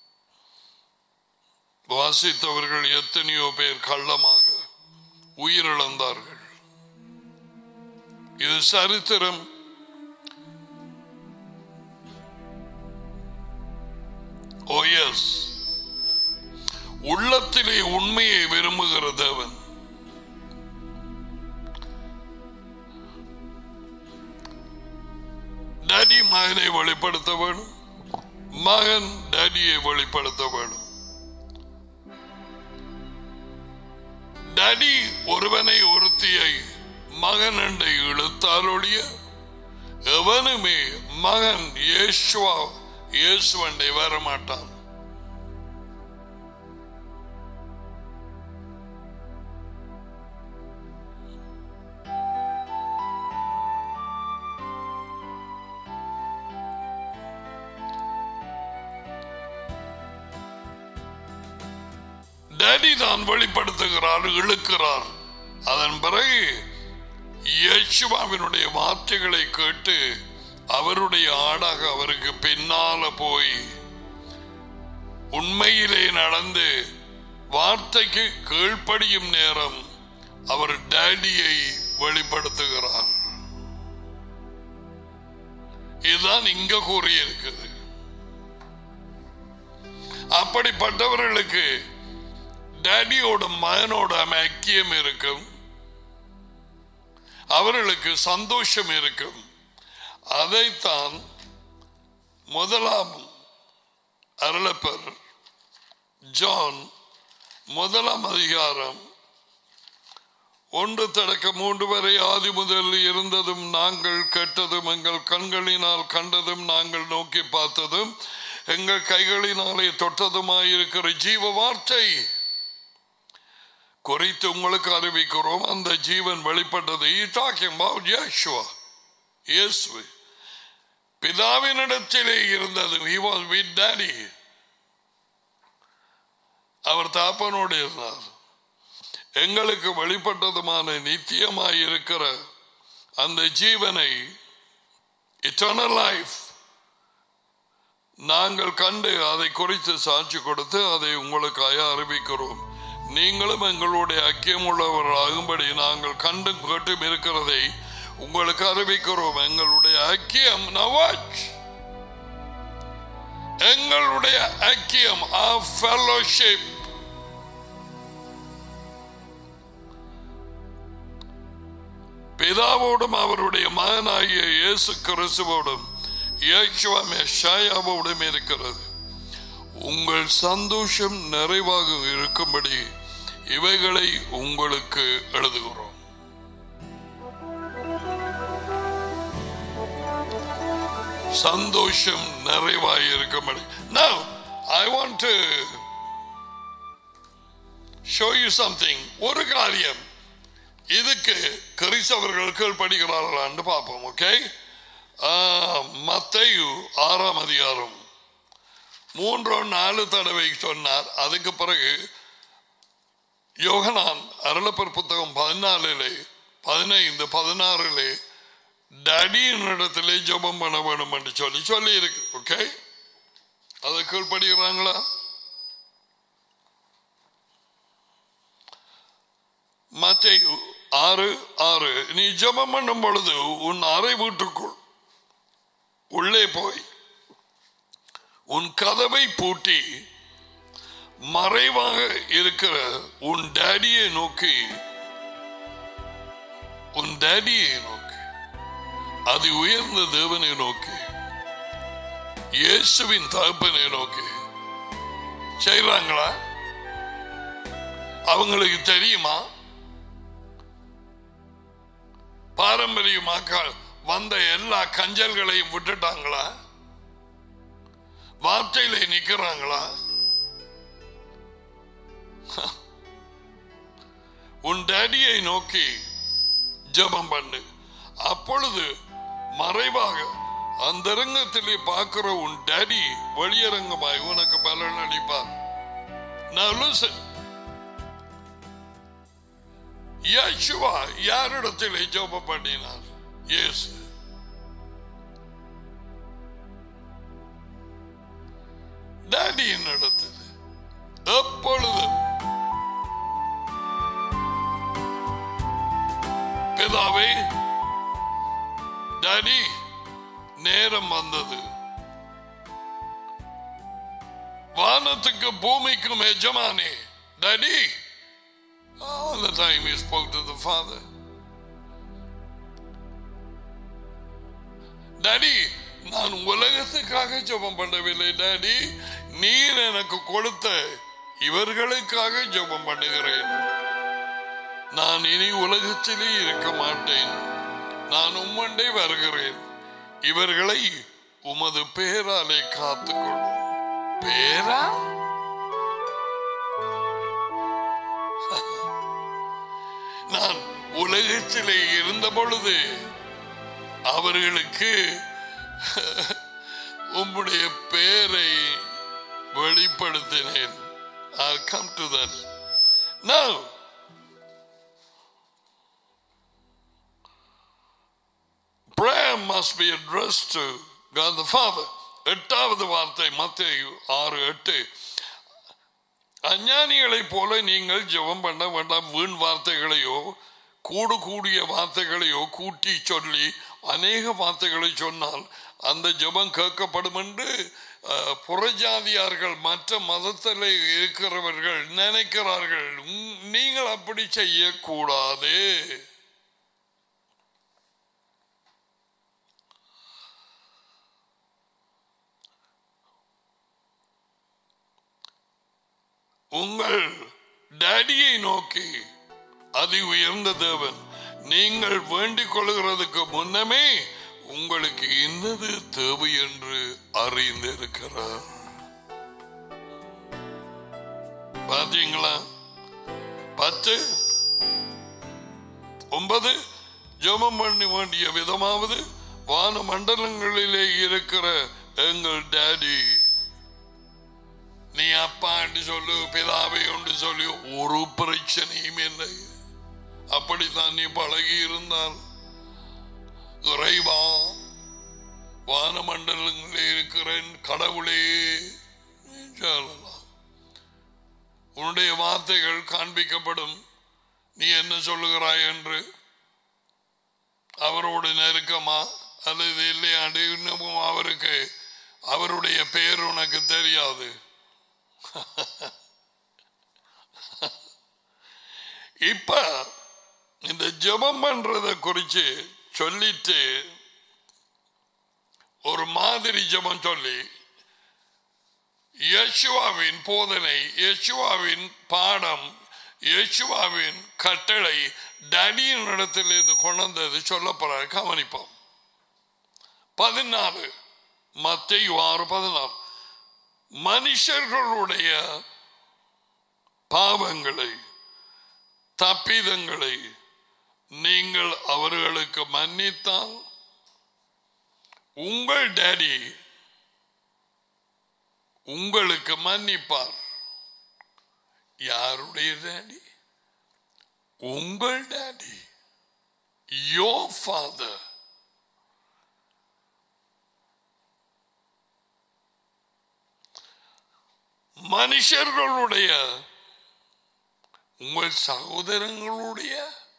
வாசித்தவர்கள் எத்தனையோ பேர் கள்ளமாக உயிரிழந்தார்கள் இது சரித்திரம் ஓ எஸ் உள்ளத்திலே உண்மையை விரும்புகிற தேவன் டேடி மகனை வெளிப்படுத்த வேணும் மகன் டேடியை வெளிப்படுத்த வேணும் டேடி ஒருவனை ஒருத்தியை மகன் என்று இழுத்தாலொழிய எவனுமே மகன் இயேசுவா இயேசுவண்டை வரமாட்டான் டேடி தான் வெளிப்படுத்துகிறார் இழுக்கிறார் அதன் பிறகு இயேசுவாவினுடைய வார்த்தைகளை கேட்டு அவருடைய ஆடாக அவருக்கு பின்னால போய் உண்மையிலே நடந்து வார்த்தைக்கு கீழ்ப்படியும் நேரம் அவர் டேடியை வெளிப்படுத்துகிறார் இதுதான் இங்க கூறியிருக்குது அப்படிப்பட்டவர்களுக்கு டேடியோட மகனோட ஐக்கியம் இருக்கும் அவர்களுக்கு சந்தோஷம் இருக்கும் அதைத்தான் முதலாம் அருளப்பர் ஜான் முதலாம் அதிகாரம் ஒன்று தடக்க மூன்று வரை ஆதி முதல் இருந்ததும் நாங்கள் கேட்டதும் எங்கள் கண்களினால் கண்டதும் நாங்கள் நோக்கி பார்த்ததும் எங்கள் கைகளினாலே தொட்டதுமாயிருக்கிற ஜீவ வார்த்தை குறித்து உங்களுக்கு அறிவிக்கிறோம் அந்த ஜீவன் வெளிப்பட்டது இயேசு பிதாவினிடத்திலே இருந்தது he was with daddy அவர் தாப்பனோடு இருந்தார் எங்களுக்கு வெளிப்பட்டதுமான நித்தியமாய் இருக்கிற அந்த ஜீவனை இட்டர்னல் லைஃப் நாங்கள் கண்டு அதை குறித்து சாட்சி கொடுத்து அதை உங்களுக்காக அறிவிக்கிறோம் நீங்களும் எங்களுடைய ஐக்கியம் உள்ளவர்களாகும்படி நாங்கள் கண்டும் கேட்டும் இருக்கிறதை உங்களுக்கு அறிவிக்கிறோம் எங்களுடைய ஐக்கியம் நவாஜ் எங்களுடைய ஐக்கியம் ஃபெலோஷிப் பிதாவோடும் அவருடைய மகனாகிய இயேசு கிறிஸ்துவோடும் இயேசுவா மெஷாயாவோடும் இருக்கிறது உங்கள் சந்தோஷம் நிறைவாக இருக்கும்படி இவைகளை உங்களுக்கு எழுதுகிறோம் சந்தோஷம் நிறைவாக இருக்கும்படி Now, I want to show you something. ஒரு காரியம் இதுக்கு கிறிஸ்தவர்கள் கீழ்படுகிறார்களான்னு பார்ப்போம் ஓகே மத்தையு ஆறாம் அதிகாரம் மூன்றோ நாலு தடவை சொன்னார் அதுக்கு பிறகு யோகனான் அருளப்பர் புத்தகம் பதினாலிலே பதினைந்து பதினாறிலே டடியின் இடத்திலே ஜெபம் பண்ண வேணும் என்று சொல்லி சொல்லி இருக்கு ஓகே அதை கீழ்படுகிறாங்களா மத்தேயு ஆறு ஆறு நீ ஜெபம் பண்ணும் பொழுது உன் அறை வீட்டுக்குள் உள்ளே போய் உன் கதவை பூட்டி மறைவாக இருக்கிற உன் டேடியை நோக்கி உன் டேடியை நோக்கி அது உயர்ந்த தேவனை நோக்கி இயேசுவின் தகப்பனை நோக்கி செய்றாங்களா அவங்களுக்கு தெரியுமா பாரம்பரியமாக வந்த எல்லா கஞ்சல்களையும் விட்டுட்டாங்களா வார்த்தையில நிக்கிறாங்களா உன் டேடியை நோக்கி ஜெபம் பண்ணு அப்பொழுது மறைவாக அந்தரங்கத்திலே பார்க்கிற உன் டேடி வெளியரங்கமாய் உனக்கு பலன் அளிப்பார் Now listen. யேசுவா யாரிடத்திலே ஜெபம் பண்ணினார் இயேசு டேடியின் இடத்தில் எப்பொழுதும் பிதாவே டாடி நேரம் வந்தது வானத்துக்கு பூமிக்கும் எஜமானே daddy all the time he spoke to the father daddy நான் உலகத்துக்காக ஜெபம் பண்ணவில்லை டாடி நீர் எனக்கு கொடுத்த இவர்களுக்காக ஜெபம் பண்ணுகிறேன் நான் இனி உலகத்திலே இருக்க மாட்டேன் நான் உம்மண்டை வருகிறேன் இவர்களை உமது பேராலே காத்துக்கொள்ளும் பேரா நான் உலகத்திலே இருந்த பொழுது அவர்களுக்கு உம்முடைய பெயரை வெளிப்படுத்தினேன் I'll come to that. Now, prayer must be addressed to God the Father. எட்டாவது வார்த்தை மத்தேயு ஆறு எட்டு அஞ்ஞானிகளைப் போல நீங்கள் ஜெபம் பண்ண வேண்டாம் வீண் வார்த்தைகளையோ கூடு கூடிய வார்த்தைகளையோ கூட்டி சொல்லி அநேக வார்த்தைகளை சொன்னால் அந்த ஜெபம் கேட்கப்படும் என்று அஹ், புறஜாதியார்கள் மற்ற மதத்தில் இருக்கிறவர்கள் நினைக்கிறார்கள் உம், நீங்கள் அப்படி செய்யக்கூடாது உங்கள் டேடியை நோக்கி அதி உயர்ந்த தேவன் நீங்கள் வேண்டிக் கொள்கிறதுக்கு முன்னமே உங்களுக்கு இன்னது தேவை என்று அறிந்திருக்கிறார் பாத்தீங்களா பத்து ஒன்பது ஜெபம் பண்ணி வேண்டிய விதமாவது வான மண்டலங்களிலே இருக்கிற எங்கள் டேடி நீ அப்பா என்று சொல்லு பிதாவை என்று சொல்லி ஒரு பிரச்சனையும் இல்லை அப்படித்தான் நீ பழகி இருந்தால் இறைவா வானமண்டலங்களில் இருக்கிறேன் கடவுளே நீ சொல்லலாம் உன்னுடைய வார்த்தைகள் காண்பிக்கப்படும் நீ என்ன சொல்லுகிறாய் என்று அவரோடு நெருக்கமா அல்லது இல்லையாண்டு இன்னமும் அவருக்கு அவருடைய பெயர் உனக்கு தெரியாது இப்ப இந்த ஜெபம் பண்றத குறிச்சு சொல்லிட்டு ஒரு மாதிரி ஜெபம் சொல்லி யேசுவாவின் போதனை யேசுவாவின் பாடம் யேசுவாவின் கட்டளை டடியின் இடத்திலிருந்து கொண்டு வந்தது சொல்லப்படுற கவனிப்போம் பதினாலு மத்திய ஆறு பதினாலு மனுஷர்களுடைய பாவங்களை தப்பிதங்களை நீங்கள் அவர்களுக்கு மன்னித்தால் உங்கள் டேடி உங்களுக்கு மன்னிப்பார் யாருடைய டேடி உங்கள் டேடி யோ ஃபாதர் மனுஷர்களுடைய உங்கள் சகோதரங்களுடைய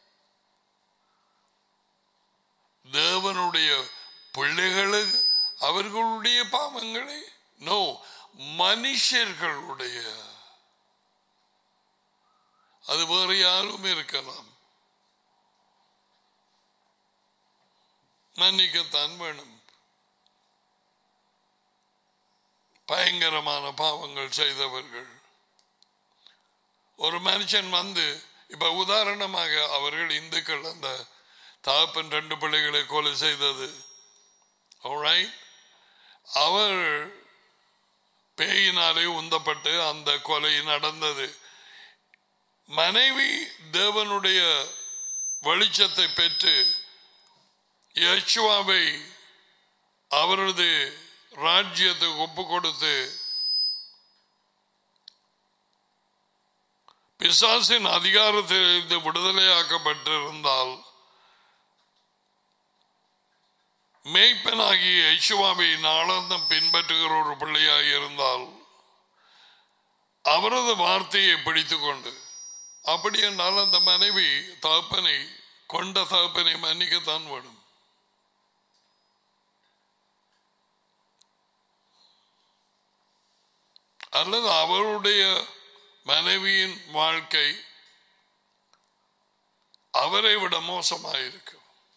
தேவனுடைய பிள்ளைகளுக்கு அவர்களுடைய பாவங்களை நோ மனுஷர்களுடைய அது வேறு யாரும் இருக்கலாம் மன்னிக்கத்தான் வேணும் பயங்கரமான பாவங்கள் செய்தவர்கள் ஒரு மனுஷன் வந்து இப்ப உதாரணமாக அவர்கள் இந்துக்கள் அந்த தகப்பன் ரெண்டு பிள்ளைகளை கொலை செய்தது Alright? அவர் பேயினாலே உந்தப்பட்டு அந்த கொலை நடந்தது மனைவி தேவனுடைய வெளிச்சத்தை பெற்று யேசுவாவை அவரது ராஜ்யத்துக்கு ஒப்பு கொடுத்து பிசாசின் அதிகாரத்திலிருந்து விடுதலையாக்கப்பட்டிருந்தால் மேய்ப்பனாகிய யேசுவாவை நாளாந்தம் பின்பற்றுகிற ஒரு பிள்ளையாக இருந்தால் அவரது வார்த்தையை பிடித்துக் கொண்டு அப்படி என்றால் அந்த மனைவி தகப்பனை கொண்ட தகப்பனை மன்னிக்கத்தான் வேணும் அல்லது அவருடைய மனைவியின் வாழ்க்கை அவரை விட மோசமாயிருக்கு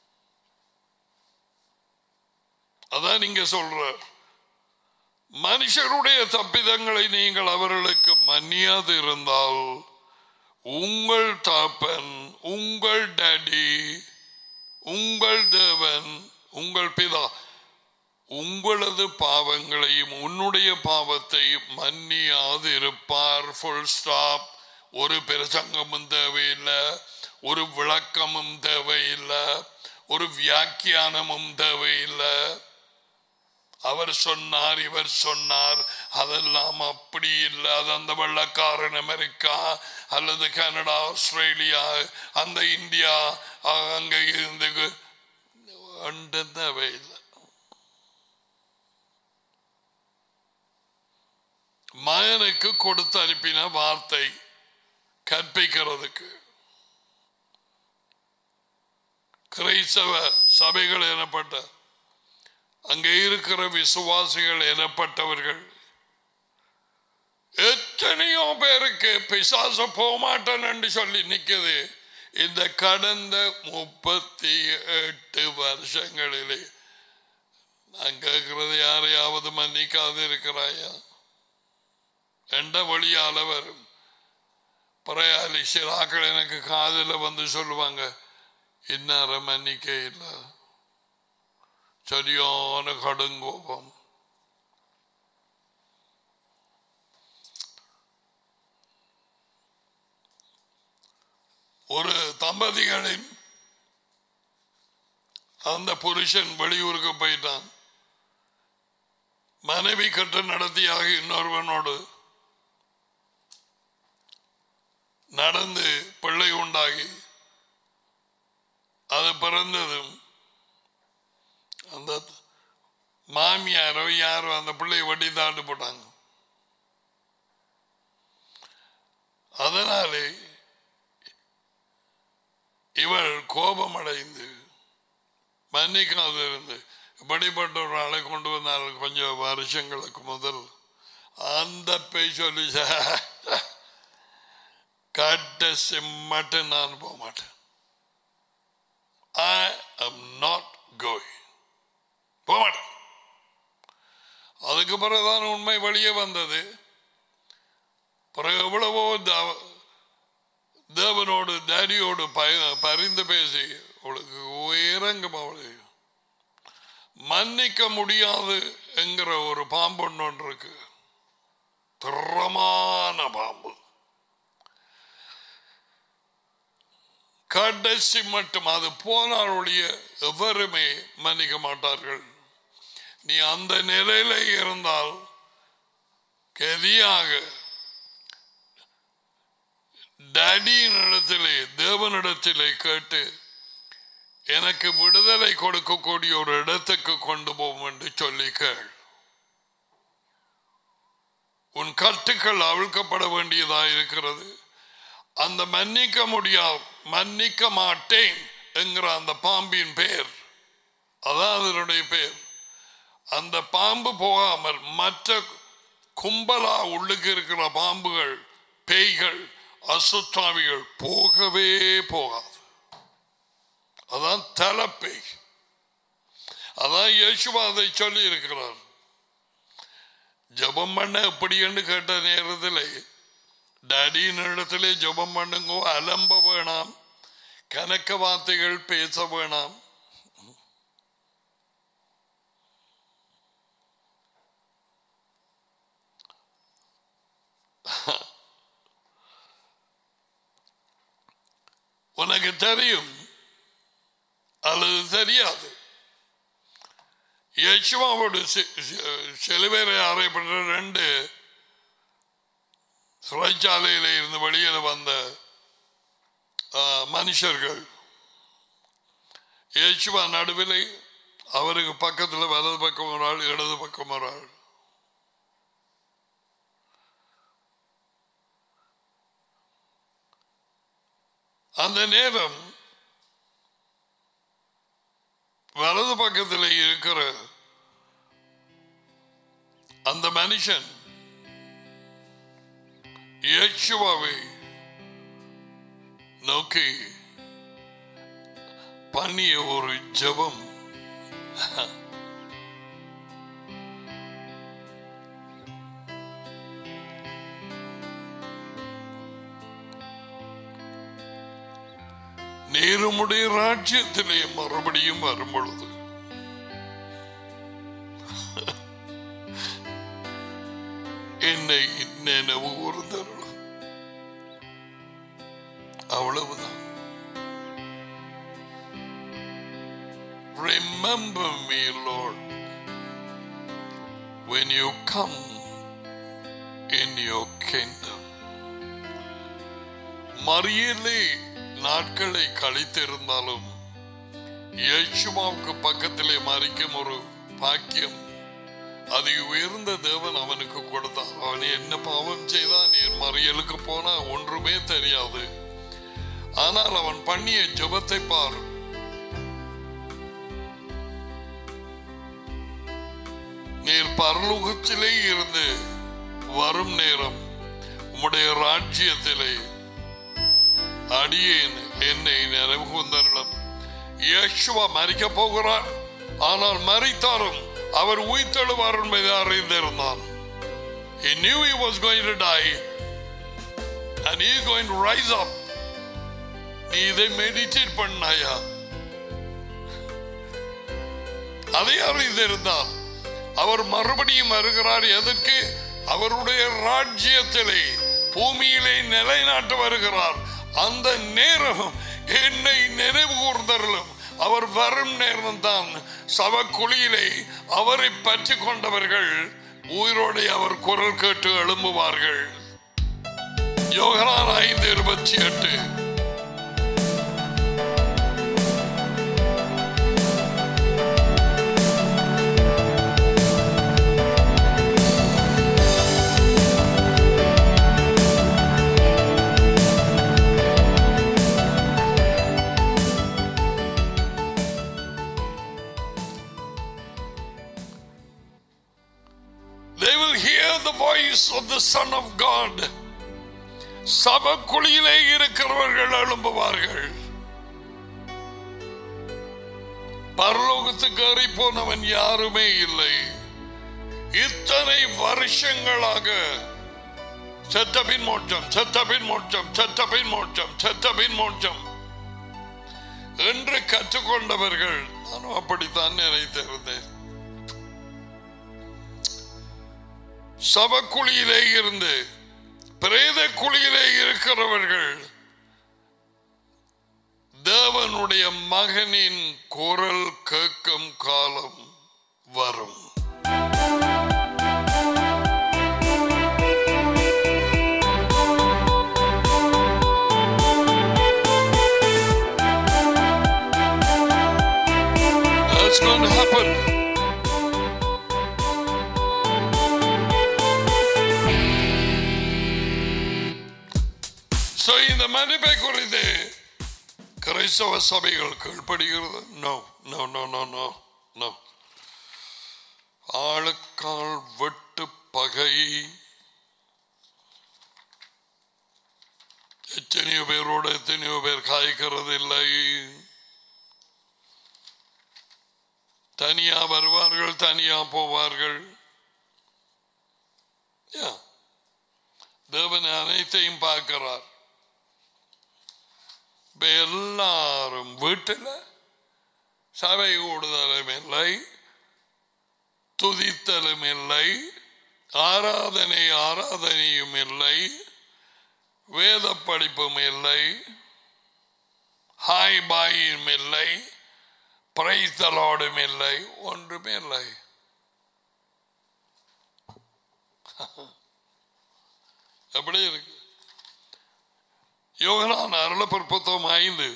அதான் நீங்க சொல்ற மனுஷருடைய தப்பிதங்களை நீங்கள் அவர்களுக்கு மன்னியாது இருந்தால் உங்கள் தாப்பன் உங்கள் டேடி உங்கள் தேவன் உங்கள் பிதா உங்களது பாவங்களையும் உன்னுடைய பாவத்தையும் மன்னியாது இருப்பார் ஃபுல் ஸ்டாப் ஒரு பிரசங்கமும் தேவையில்லை ஒரு விளக்கமும் தேவையில்லை ஒரு வியாக்கியானமும் தேவையில்லை அவர் சொன்னார் இவர் சொன்னார் அதெல்லாம் அப்படி இல்லை அது அந்த வெள்ளக்காரன் அமெரிக்கா அல்லது கனடா ஆஸ்திரேலியா அந்த இந்தியா அ- அங்க இருந்து ஒன்றும் தேவையில்லை மகனுக்கு கொடுத்து அனுப்பின வார்த்தை கற்பிக்கிறதுக்கு கிரைஸ்தவ சபைகள் எனப்பட்ட அங்கே இருக்கிற விசுவாசிகள் எனப்பட்டவர்கள் எத்தனையோ பேருக்கு பிசாச போமாட்டேன் என்று சொல்லி நிக்குது இந்த கடந்த முப்பத்தி எட்டு வருஷங்களிலே நான் கேட்கிறது யாரையாவது மன்னிக்காது இருக்கிறாயா எந்த வழியால வரும் பிரயாலி சிலாக்கள் எனக்கு காதுல வந்து சொல்லுவாங்க இன்னார மன்னிக்க இல்லை சரியான கடுங்கோபம் ஒரு தம்பதிகளின் அந்த புருஷன் வெளியூருக்கு போயிட்டான் மனைவி கட்டு நடத்தியாக இன்னொருவனோடு நடந்து பிள்ளை உண்டாகி அது பிறந்ததும் அந்த மாமியாரோ யாரோ அந்த பிள்ளையை வட்டி தாண்டு போட்டாங்க அதனாலே இவள் கோபமடைந்து மன்னிக்காது இருந்து இப்படிப்பட்ட ஒரு ஆளை கொண்டு வந்தால் கொஞ்சம் வருஷங்களுக்கு முதல் அந்த பேய் சொல்லி கட்ட சிம்மட்டு நான் போக மாட்டேன் ஐ am நாட் கோயிங் போக மாட்டேன் அதுக்கு பிறகுதான் உண்மை வெளியே வந்தது பிறகு எவ்வளவோ தேவ- தேவனோடு டேடியோடு பய- பரிந்து பேசி அவளுக்கு உயரங்கும் அவளை மன்னிக்க முடியாது என்கிற ஒரு பாம்பு ஒன்று ஒன்று இருக்கு திறமான பாம்பு கடைசி மட்டும் அது போனால் ஒழிய எவருமே மன்னிக்க மாட்டார்கள் நீ அந்த நிலையில இருந்தால் கதியாக டேடியின் இடத்திலே தேவனிடத்திலே கேட்டு எனக்கு விடுதலை கொடுக்கக்கூடிய ஒரு இடத்துக்கு கொண்டு போவோம் என்று சொல்லி கேள் உன் கட்டுக்கள் அவிழ்க்கப்பட வேண்டியதாக இருக்கிறது அந்த மன்னிக்க முடியா மன்னிக்க மாட்டேன் என்கிற அந்த பாம்பின் பெயர் அதான் அதனுடைய பெயர் அந்த பாம்பு போகாமல் மற்ற கும்பலா உள்ளுக்கு இருக்கிற பாம்புகள் பேய்கள் அசுத்தாவிகள் போகவே போகாது அதான் தலைப்பேய் அதான் இயேசுவா அதை சொல்லி இருக்கிறார் ஜபம் பண்ண எப்படி என்று கேட்ட நேரத்தில் டேடியின் இடத்திலே ஜபம் பண்ணுங்கோ அலம்ப வேணாம் கணக்க வார்த்தைகள் பேச வேணாம் உனக்கு தெரியும் அல்லது தெரியாது யேசுவாவோடு சிலுவையில அறையப்பட்ட ரெண்டு சிறைச்சாலையில இருந்து வெளியில வந்த ஆ, மனுஷர்கள் இயேசுவா நடுவிலே அவருக்கு பக்கத்தில் வலது பக்கம் ஒரு ஆள் இடது பக்கம் ஒரு ஆள் அந்த நேரம் வலது பக்கத்தில் இருக்கிற அந்த மனுஷன் இயேசுவாவை நோக்கி பண்ணிய ஒரு ஜெபம் நேருமுடைய ராஜ்யத்திலே மறுபடியும் வரும் பொழுது என்னை நினைவு கூர்ந்தருளும் அவ்வளவுதான் Remember me, Lord, when you come in your kingdom. மறியலே நாட்களை கழித்திருந்தாலும் இயேசுவாவுக்கு பக்கத்திலே மறிக்கும் ஒரு பாக்கியம் அது உயர்ந்த தேவன் அவனுக்கு கொடுத்தான் அவன் என்ன பாவம் செய்தான் என் மறியலுக்கு போனா ஒன்றுமே தெரியாது ஆனால் அவன் பண்ணிய ஜெபத்தை பார் நீர் பரலோகத்திலே இருந்து வரும் நேரம் உம்முடைய ராஜ்யத்திலே அடியேன் என்னை நினைவு கூர்ந்தருளும் இயேசுவா மறிக்க போகிறார் ஆனால் மறித்தாலும் அவர் உயிர்த்தெழுவார் என்பதை அறிந்திருந்தான் He knew he was going to die and he is going to rise up. நீ இதை மெடிடேட் பண்ணாயா அதை அறிந்திருந்தால் அவர் மறுபடியும் வருகிறார் எதற்கு அவருடைய ராஜ்யத்திலே பூமியிலே நிலைநாட்ட வருகிறார் அந்த நேரம் என்னை நினைவு கூர்ந்தருளும் அவர் வரும் நேரம் தான் சவக்குழியிலே அவரை பற்றி கொண்டவர்கள் உயிரோடு அவர் குரல் கேட்டு எழும்புவார்கள் யோகனான் ஐந்து இருபத்தி எட்டு They will hear the voice of the Son of God. சபக்குழியிலே இருக்கிறவர்கள் எழும்புவார்கள் பரலோகத்துக்கு ஏறி போனவன் யாருமே இல்லை இத்தனை வருஷங்களாக செத்தபின் மோட்சம் செத்தபின் மோட்சம் செத்தபின் மோட்சம் செத்தபின் மோட்சம் என்று கற்றுக்கொண்டவர்கள் நானும் அப்படித்தான் நினைத்திருந்தேன் சபக்குழியிலே இருந்து பிரேத குழியிலே இருக்கிறவர்கள் தேவனுடைய மகனின் குரல் கேட்கும் காலம் வரும் What's going to happen? So இந்த மன்னிப்பை குறித்து கிறிஸ்தவ சபைகள் கீழ்ப்படுகிறது no no no no no no ஆளுக்கால் வெட்டு பகை எத்தனையோ பேரோட எத்தனையோ பேர் காய்க்கிறது இல்லை தனியா வருவார்கள் தனியா போவார்கள் Yeah. தேவன் அனைத்தையும் பார்க்கிறார் இப்ப எல்லாரும் வீட்டில் சபை கூடுதலும் இல்லை துதித்தலும் இல்லை ஆராதனை ஆராதனையும் இல்லை வேத படிப்பும் இல்லை ஹாய் பாயும் இல்லை பிரைத்தலோடும் இல்லை ஒன்றுமே இல்லை எப்படி இருக்கு யோகனான் அருள புத்தகம் ஐந்து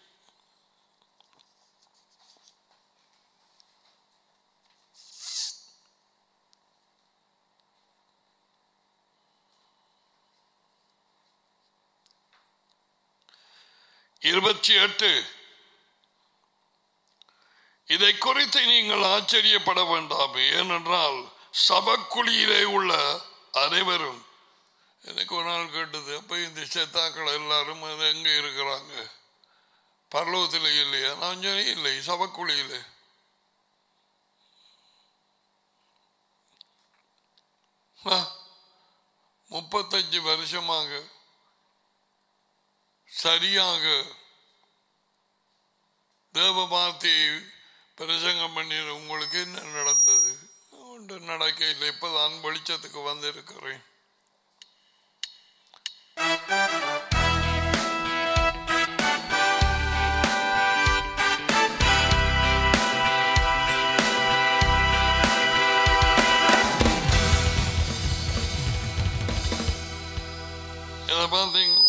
இருபத்தி எட்டு இதை குறித்து நீங்கள் ஆச்சரியப்பட வேண்டாம் ஏனென்றால் சபக்குழியிலே உள்ள அனைவரும் எனக்கு ஒரு நாள் கேட்டது அப்ப இந்த செத்தாக்கள் எல்லாரும் அது எங்க இருக்கிறாங்க பரலோகத்தில் இல்லையா நான் சொன்னேன் இல்லை சபக்குழியிலே ஆ, முப்பத்தஞ்சு வருஷமாக சரியாக தேவ வார்த்தையை பிரசங்கம் பண்ணி உங்களுக்கு என்ன நடந்தது ஒன்று நடக்கையில் இப்பதான் வெளிச்சத்துக்கு வந்திருக்கிறேன் இதை பார்த்தீங்களா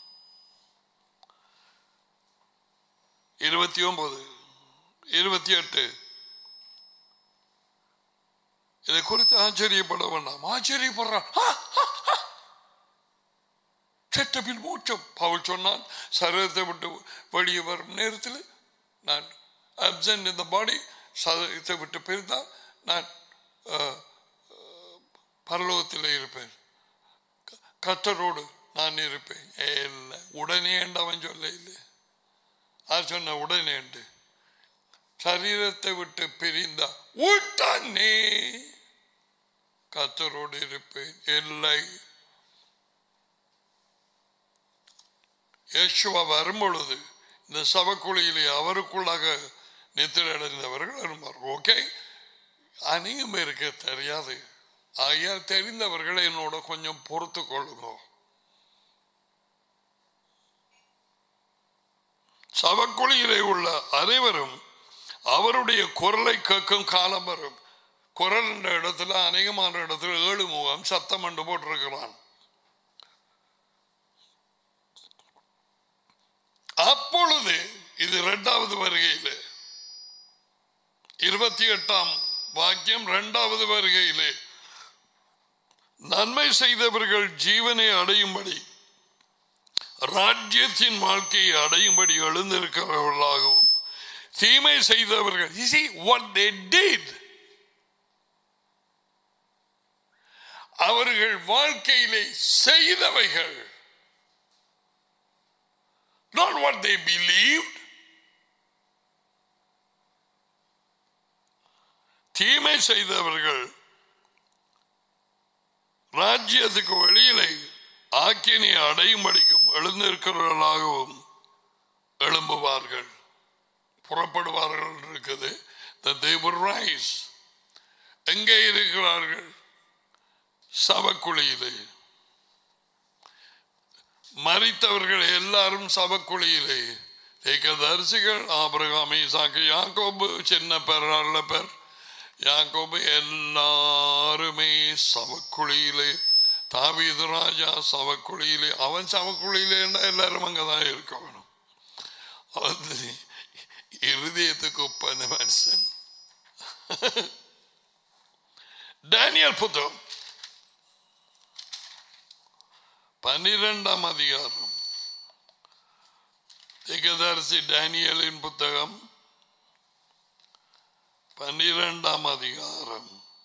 இருபத்தி ஒன்பது இருபத்தி எட்டு இதை குறித்து ஆச்சரியப்பட வேண்டாம் ஆச்சரியப்படுறான் ஆ, ஆ, ஆ. செட்டபில் மூச்சம் பவுல் சொன்னான் சரீரத்தை விட்டு வெளியே வரும் நேரத்தில் நான் அப்சன்ட் இந்த பாடி சரீரத்தை விட்டு பிரிந்தால் நான் அஹ், அஹ், பரலோகத்தில் இருப்பேன் க- கர்த்தரோடு நான் இருப்பேன் இல்லை உடனே அவன் சொல்ல இல்லை அது சொன்ன உடனே உண்டு சரீரத்தை விட்டு பிரிந்தா உடனே கத்தரோடு இருப்பேன் இல்லை யேசுவா வரும் பொழுது இந்த சபக்குழியிலே அவருக்குள்ளாக நித்திரடைந்தவர்கள் வருவார் ஓகே அநேகம் பேருக்கு தெரியாது ஐயா தெரிந்தவர்களை என்னோட கொஞ்சம் பொறுத்து கொள்ளுங்க சவக்குழியிலே உள்ள அனைவரும் அவருடைய குரலை கேட்கும் காலம் வரும் குரல் என்ற இடத்துல அநேகமான இடத்துல ஏழு முகம் சத்தம் என்று போட்டிருக்கிறான் அப்பொழுது இது இரண்டாவது வருகையிலே இருபத்தி எட்டாம் வாக்கியம் இரண்டாவது வருகையிலே நன்மை செய்தவர்கள் ஜீவனை அடையும்படி ராஜ்யத்தின் வாழ்க்கையை அடையும்படி எழுந்திருக்கிறவர்களாகவும் தீமை செய்தவர்கள் You see what they did அவர்கள் வாழ்க்கையிலே செய்தவைகள் not what they believed தீமை செய்தவர்கள் ராஜ்யத்துக்கு வெளியிலே ஆக்கினை அடையும்படிக்கும் எழுந்திருக்கிறவர்களாகவும் எழும்புவார்கள் புறப்படுவார்கள் இருக்குது that they will rise எங்கே இருக்கிறார்கள் சபக்குழியிலே மறித்தவர்கள் எல்லாரும் சபக்குழியிலே ஏகதரிசிகள் ஆபிரகாம் ஈசாக்கு யாக்கோபு சின்ன பேர் நல்ல பேர் யாக்கோபு எல்லாருமே சவக்குழியிலே தாவீது ராஜா சவக்குழியிலே அவன் சவக்குழியிலே எல்லாரும் அங்கதான் இருக்க வேணும் அவன் இருதயத்துக்கு ஒப்பான மனுஷன் டேனியல் புத்தகம் பன்னிரெண்டாம் அதிகாரம் திகதரிசி டேனியலின் புத்தகம் பன்னிரெண்டாம் அதிகாரம்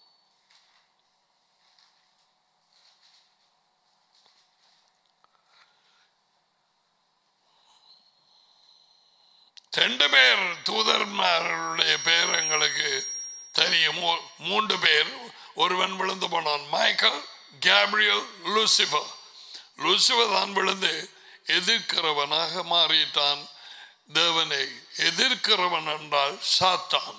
ரெண்டு பேர் தூதர்மார்களுடைய பேர் எங்களுக்கு தெரியும் மூ- மூன்று பேர் ஒருவன் விழுந்து போனான் மைக்கேல் கேப்ரியல் லூசிபர் லூசிபர் தான் விழுந்து எதிர்க்கிறவனாக மாறிட்டான் தேவனை எதிர்க்கிறவன் என்றால் சாத்தான்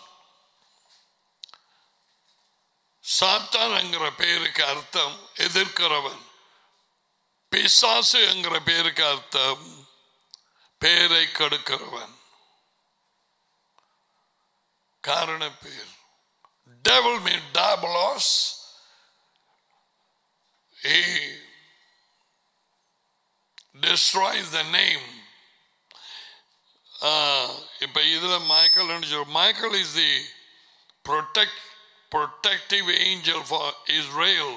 சாத்தான் என்கிற பெயருக்கு அர்த்தம் எதிர்க்கிறவன் பிசாசு என்கிற பெயருக்கு அர்த்தம் பெயரை கெடுக்கிறவன் காரண பேர் டெவல் மீன் டாபலாஸ் he destroys the name uh, இப்ப இதுல Michael Michael is the protect protective angel for Israel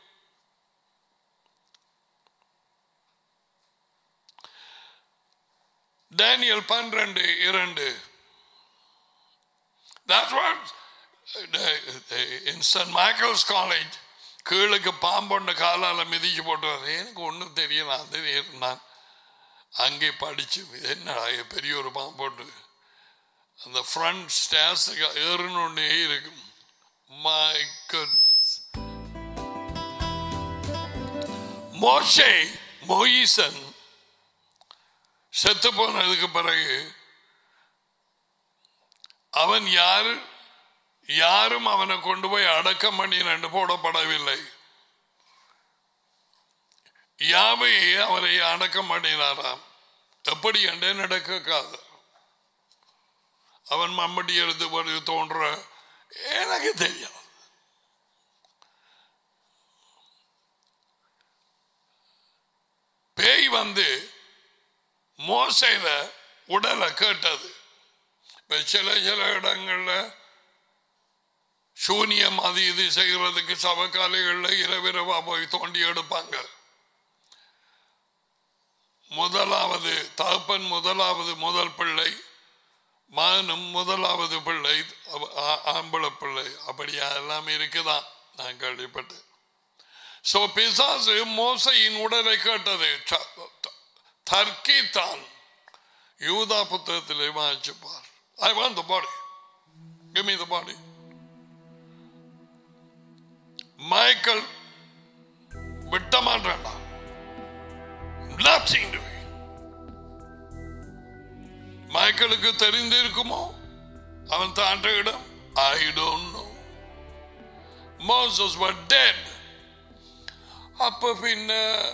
Daniel பன்னிரண்டு இரண்டு That's what uh, in St. Michael's College கீழுக்கு பாம்பொண்ட காலால மிதிச்சு போட்டு வர எனக்கு ஒன்றும் தெரியல அது நான் அங்கே படிச்சு என்ன பெரிய ஒரு பாம்போட்டு அந்த ஃப்ரண்ட் ஸ்டேர்ஸுக்கு ஏறணுன்னே இருக்கும் மை குட்னஸ் மோஷே மொயிசன் செத்து போனதுக்கு பிறகு அவன் யாரு யாரும் அவனை கொண்டு போய் அடக்கம் பண்ணி ரெண்டு போடப்படவில்லை யாவையே அவரை அடக்கம் பண்ணினாராம் எப்படி என்றே நடக்காது அவன் மம்மடி எடுத்து வருது தோன்ற எனக்கு தெரியும் பேய் வந்து மோசையில உடலை கேட்டது இப்ப சில சில இடங்கள்ல சூனியம் அது இது செய்கிறதுக்கு சபக்காலைகள்ல இரவிரவா போய் தோண்டி எடுப்பாங்க முதலாவது தகப்பன் முதலாவது முதல் பிள்ளை மகனும் முதலாவது பிள்ளை அவ- ஆ- ஆம்பளை பிள்ளை அப்படியா எல்லாம் இருக்குதான் நான் கேள்விப்பட்டேன் சோ பிசாசு மோசையின் உடலை கேட்டது ச- த- தர்க்கித்தான் யூதா புத்தகத்திலே வாசிப்பார் I want the body give me the body Michael விட்ட மாட்டான்டா Nothing doing. மைக்கேலுக்கு தெரிந்திருக்குமோ அவன் தாண்ட இடம் I don't know Moses were dead அப்ப பின்ன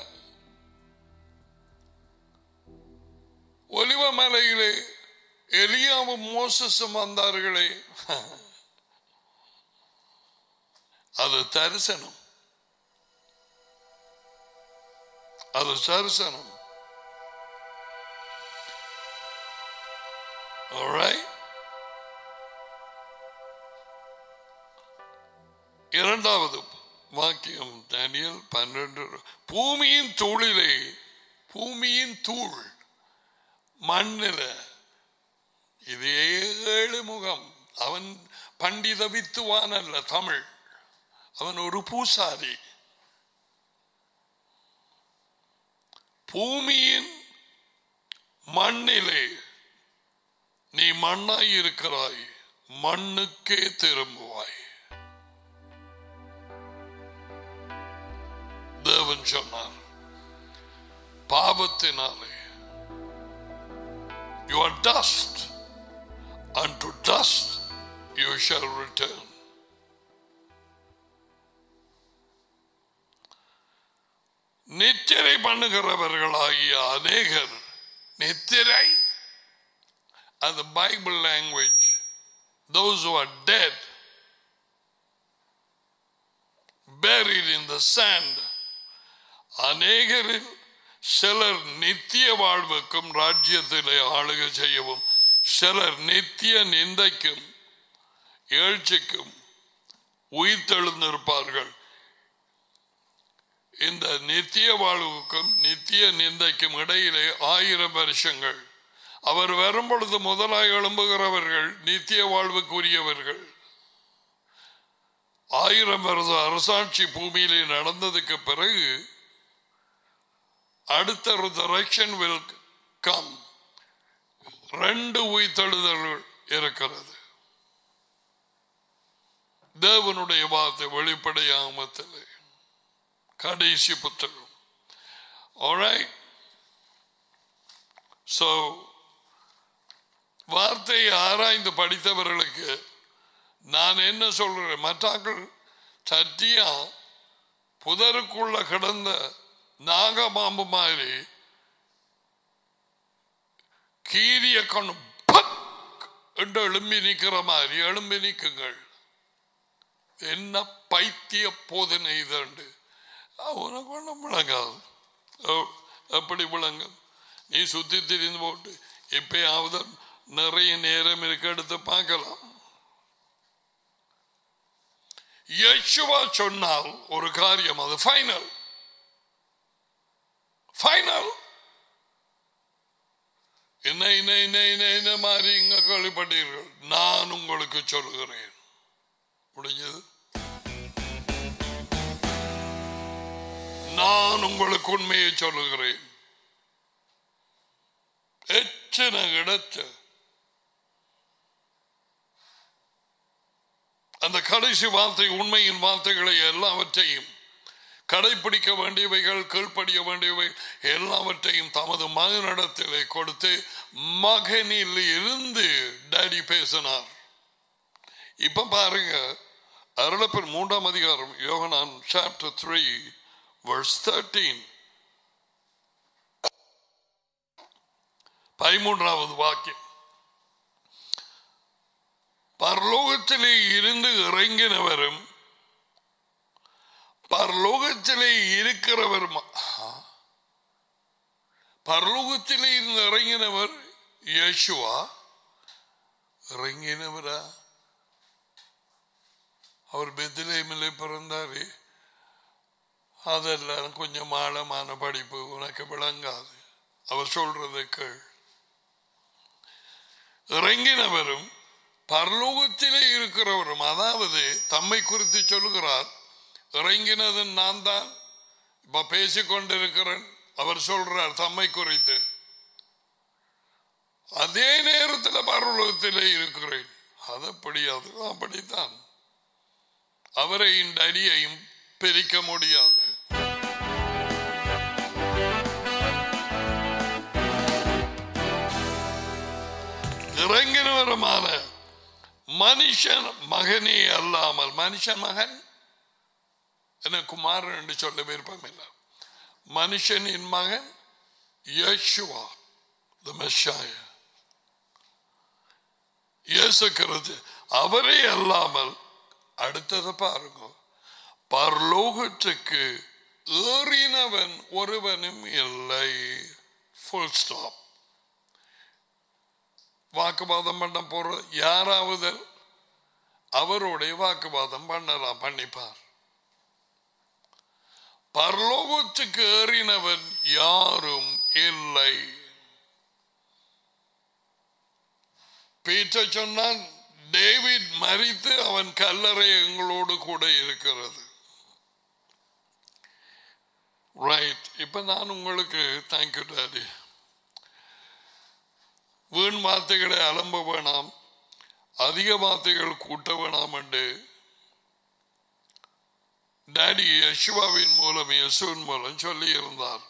ஒலிவ மலையிலே எலியாவும் மோசஸும் வந்தார்களே அது தரிசனம் அது தரிசனம் Alright? இரண்டாவது வாக்கியம் டேனியல் பன்னிரண்டு பூமியின் தூளிலே பூமியின் தூள் மண்ணில இது ஏழு முகம் அவன் பண்டித வித்துவான் அல்ல தமிழ் அவன் ஒரு பூசாரி பூமியின் மண்ணிலே நீ மண்ணாய் இருக்கிறாய் மண்ணுக்கே திரும்புவாய் தேவன் சொன்னார் பாவத்தினாலே you are dust unto dust you shall return நித்திரை பண்ணுகிறவர்களாகிய அநேகர் நித்திரை அந்த Bible language those who are dead buried in the sand அநேகரில் சிலர் நித்திய வாழ்வுக்கும் ராஜ்யத்திலே ஆளுகை செய்யவும் சிலர் நித்திய நிந்தைக்கும் ஏழ்ச்சிக்கும் உயிர்த்தெழுந்திருப்பார்கள் இந்த நித்திய வாழ்வுக்கும் நித்திய நிந்தைக்கும் இடையிலே ஆயிரம் வருஷங்கள் அவர் வரும் பொழுது முதலாய் எழும்புகிறவர்கள் நித்திய வாழ்வுக்குரியவர்கள் ஆயிரம் வருட அரசாட்சி பூமியிலே நடந்ததுக்கு பிறகு அடுத்த ரிசரக்ஷன் வில் கம் ரெண்டு உயிர்த்தெழுதல்கள் இருக்கிறது தேவனுடைய வார்த்தை வெளிப்படையாமத்தில் கடைசி புத்தகம் Alright. So, வார்த்தையை ஆராய்ந்து படித்தவர்களுக்கு நான் என்ன சொல்றேன் மற்றாக்கள் சட்டியா புதருக்குள்ள கிடந்த நாகபாம்பு மாதிரி கீரிய கண்ணு பக் என்று எழும்பி நிற்கிற மாதிரி எழும்பி நிற்குங்கள் என்ன பைத்திய போதனை இதண்டு உனக்கு ஒன்றும் விளங்காது ஓ- எப்படி விளங்கும் நீ சுத்தி திரிந்து போட்டு எப்பயாவது நிறைய நேரம் இருக்க எடுத்து பார்க்கலாம் யேசுவா சொன்னால் ஒரு காரியம் அது ஃபைனல் ஃபைனல் என்ன என்ன என்ன என்ன என்ன மாதிரி இங்க கேள்விப்பட்டீர்கள் நான் உங்களுக்கு சொல்லுகிறேன் முடிஞ்சது நான் உங்களுக்கு உண்மையை சொல்லுகிறேன் எத்தனை இடத்து அந்த கடைசி வார்த்தை உண்மையின் வார்த்தைகளை எல்லாவற்றையும் கடைபிடிக்க வேண்டியவைகள் கீழ்ப்படிய வேண்டியவை எல்லாவற்றையும் தமது மகனிடத்திலே கொடுத்து மகனில் இருந்து டாடி பேசினார் இப்ப பாருங்க அருளப்பர் மூன்றாம் அதிகாரம் யோகனான் சாப்டர் த்ரீ verse 13 பதிமூன்றாவது வாக்கியம் பரலோகத்திலே இருந்து இறங்கினவரும் பரலோகத்திலே இருக்கிறவரும் ஆ. பரலோகத்திலே இருந்து இறங்கினவர் யேசுவா இறங்கினவரா அவர் பெத்திலேமிலே பிறந்தாரு அதெல்லாம் கொஞ்சம் ஆழமான படிப்பு உனக்கு விளங்காது அவர் சொல்றது கேள் இறங்கினவரும் பரலோகத்திலே இருக்கிறவரும் அதாவது தம்மை குறித்து சொல்லுகிறார் இறங்கினது நான் தான் இப்ப பேசிக்கொண்டிருக்கிறேன் அவர் சொல்றார் தம்மை குறித்து அதே நேரத்தில் பரலோகத்திலே இருக்கிறேன் அது அப்படி அது அப்படித்தான் அவரை இந்த அடியையும் பிரிக்க முடியாது இறங்கினவருமான மனுஷன் மகனே அல்லாமல் மனுஷன் மகன் என குமாரன் என்று சொல்ல விருப்பம் இல்லை மனுஷனின் மகன் யேசுவா the Messiah. இயேசு கிறிஸ்து அவரே அல்லாமல் அடுத்ததை பாருங்க பரலோகத்துக்கு ஏறினவன் ஒருவனும் இல்லை ஃபுல் ஸ்டாப் வாக்குவாதம் பண்ண போற யாராவது அவருடைய வாக்குவாதம் பண்ணலாம் பண்ணிப்பார் பரலோகத்துக்கு ஏறினவன் யாரும் இல்லை பீட்டர் சொன்னான் டேவிட் மரித்து அவன் கல்லறை எங்களோடு கூட இருக்கிறது ரைட் இப்ப நான் உங்களுக்கு தேங்க்யூ டாடி வீண் வார்த்தைகளை அலம்ப வேணாம் அதிக வார்த்தைகள் கூட்ட வேணாம் என்று டாடி யசுவாவின் மூலம் யசுவின் மூலம் சொல்லி இருந்தார்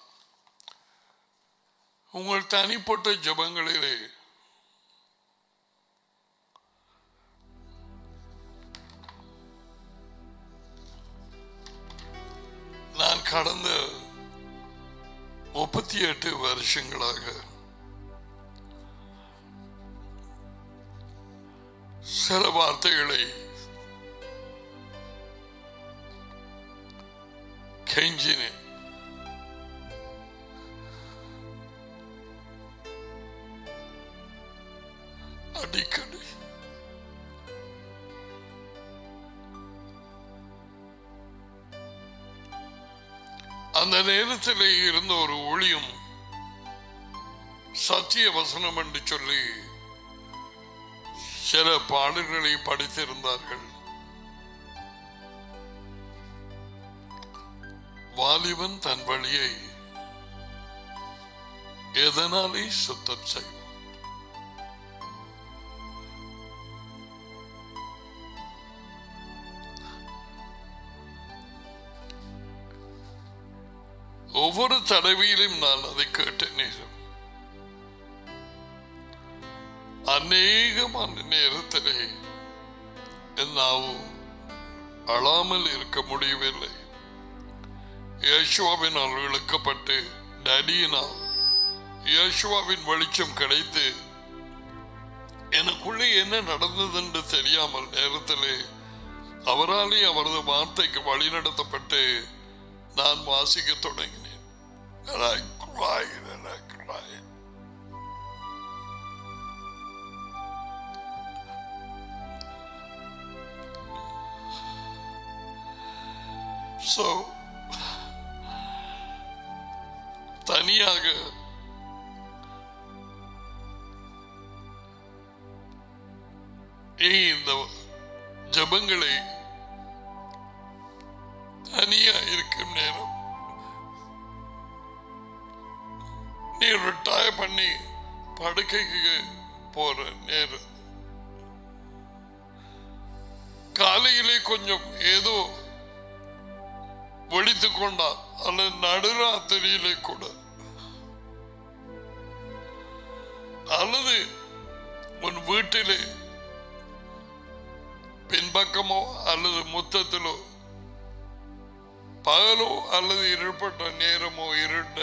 உங்கள் தனிப்பட்ட ஜபங்களிலே நான் கடந்த முப்பத்தி எட்டு வருஷங்களாக சில வார்த்தைகளை கெஞ்சினேன் அடிக்கடி நேரத்தில் இருந்த ஒரு ஒளியும் சத்திய வசனம் என்று சொல்லி சில பாடல்களை படித்திருந்தார்கள் வாலிபன் தன் வழியை எதனாலே சுத்தம் செய்யும் ஒவ்வொரு தடவையிலும் நான் அதை கேட்ட நேரம் அநேகமான நேரத்திலே என் நாவு அழாமல் இருக்க முடியவில்லை யேசுவாவினால் இழுக்கப்பட்டு டடியினால் யேசுவாவின் வெளிச்சம் கிடைத்து எனக்குள்ளே என்ன நடந்தது என்று தெரியாமல் நேரத்திலே அவராலே அவரது வார்த்தைக்கு வழிநடத்தப்பட்டு நான் வாசிக்க தொடங்கினேன் And I cried and I cried. So, தனியாக ஏன் இந்த ஜபங்களை தனியா இருக்கும் நேரம் நீ ரிட்டையர் பண்ணி படுக்கைக்கு போற நேரம் காலையிலே கொஞ்சம் ஏதோ வெடித்து கொண்டா அல்லது நடுராத்திரியிலே கூட அல்லது உன் வீட்டிலே பின்பக்கமோ அல்லது முத்தத்திலோ பகலோ அல்லது இருள்பட்ட நேரமோ இருண்ட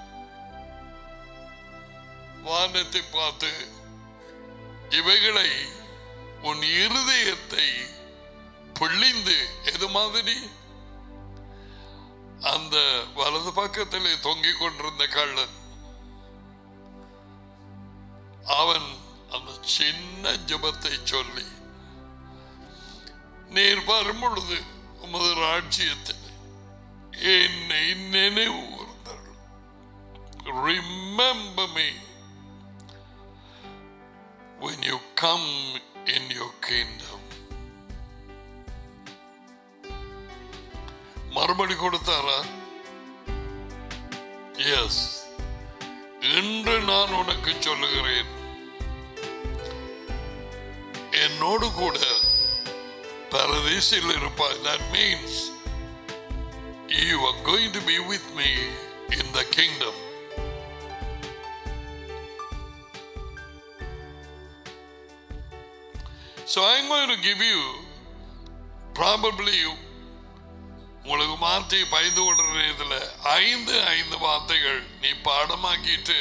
வானத்தை பார்த்து இவைகளை உன் இருதயத்தை பிழிந்து எது மாதிரி அந்த வலது பக்கத்திலே தொங்கிக் கொண்டிருந்த கள்ளன் அவன் அந்த சின்ன ஜபத்தை சொல்லி நீர் வரும் பொழுது உமது ராட்சியத்தில் என்னை நினைவு கூர்ந்தாள் remember me when you come in your kingdom மறுபடி கொடுத்தாரா எஸ் இன்று நான் உனக்கு சொல்லுகிறேன் என்னோடு கூட பரதேசில் இருப்பாய் that means you are going to be with me in the kingdom so i'm going to give you probably உங்களுக்கு வார்த்தையை பயந்து கொள்ற இதுல ஐந்து ஐந்து வார்த்தைகள் நீ பாடமாக்கிட்டு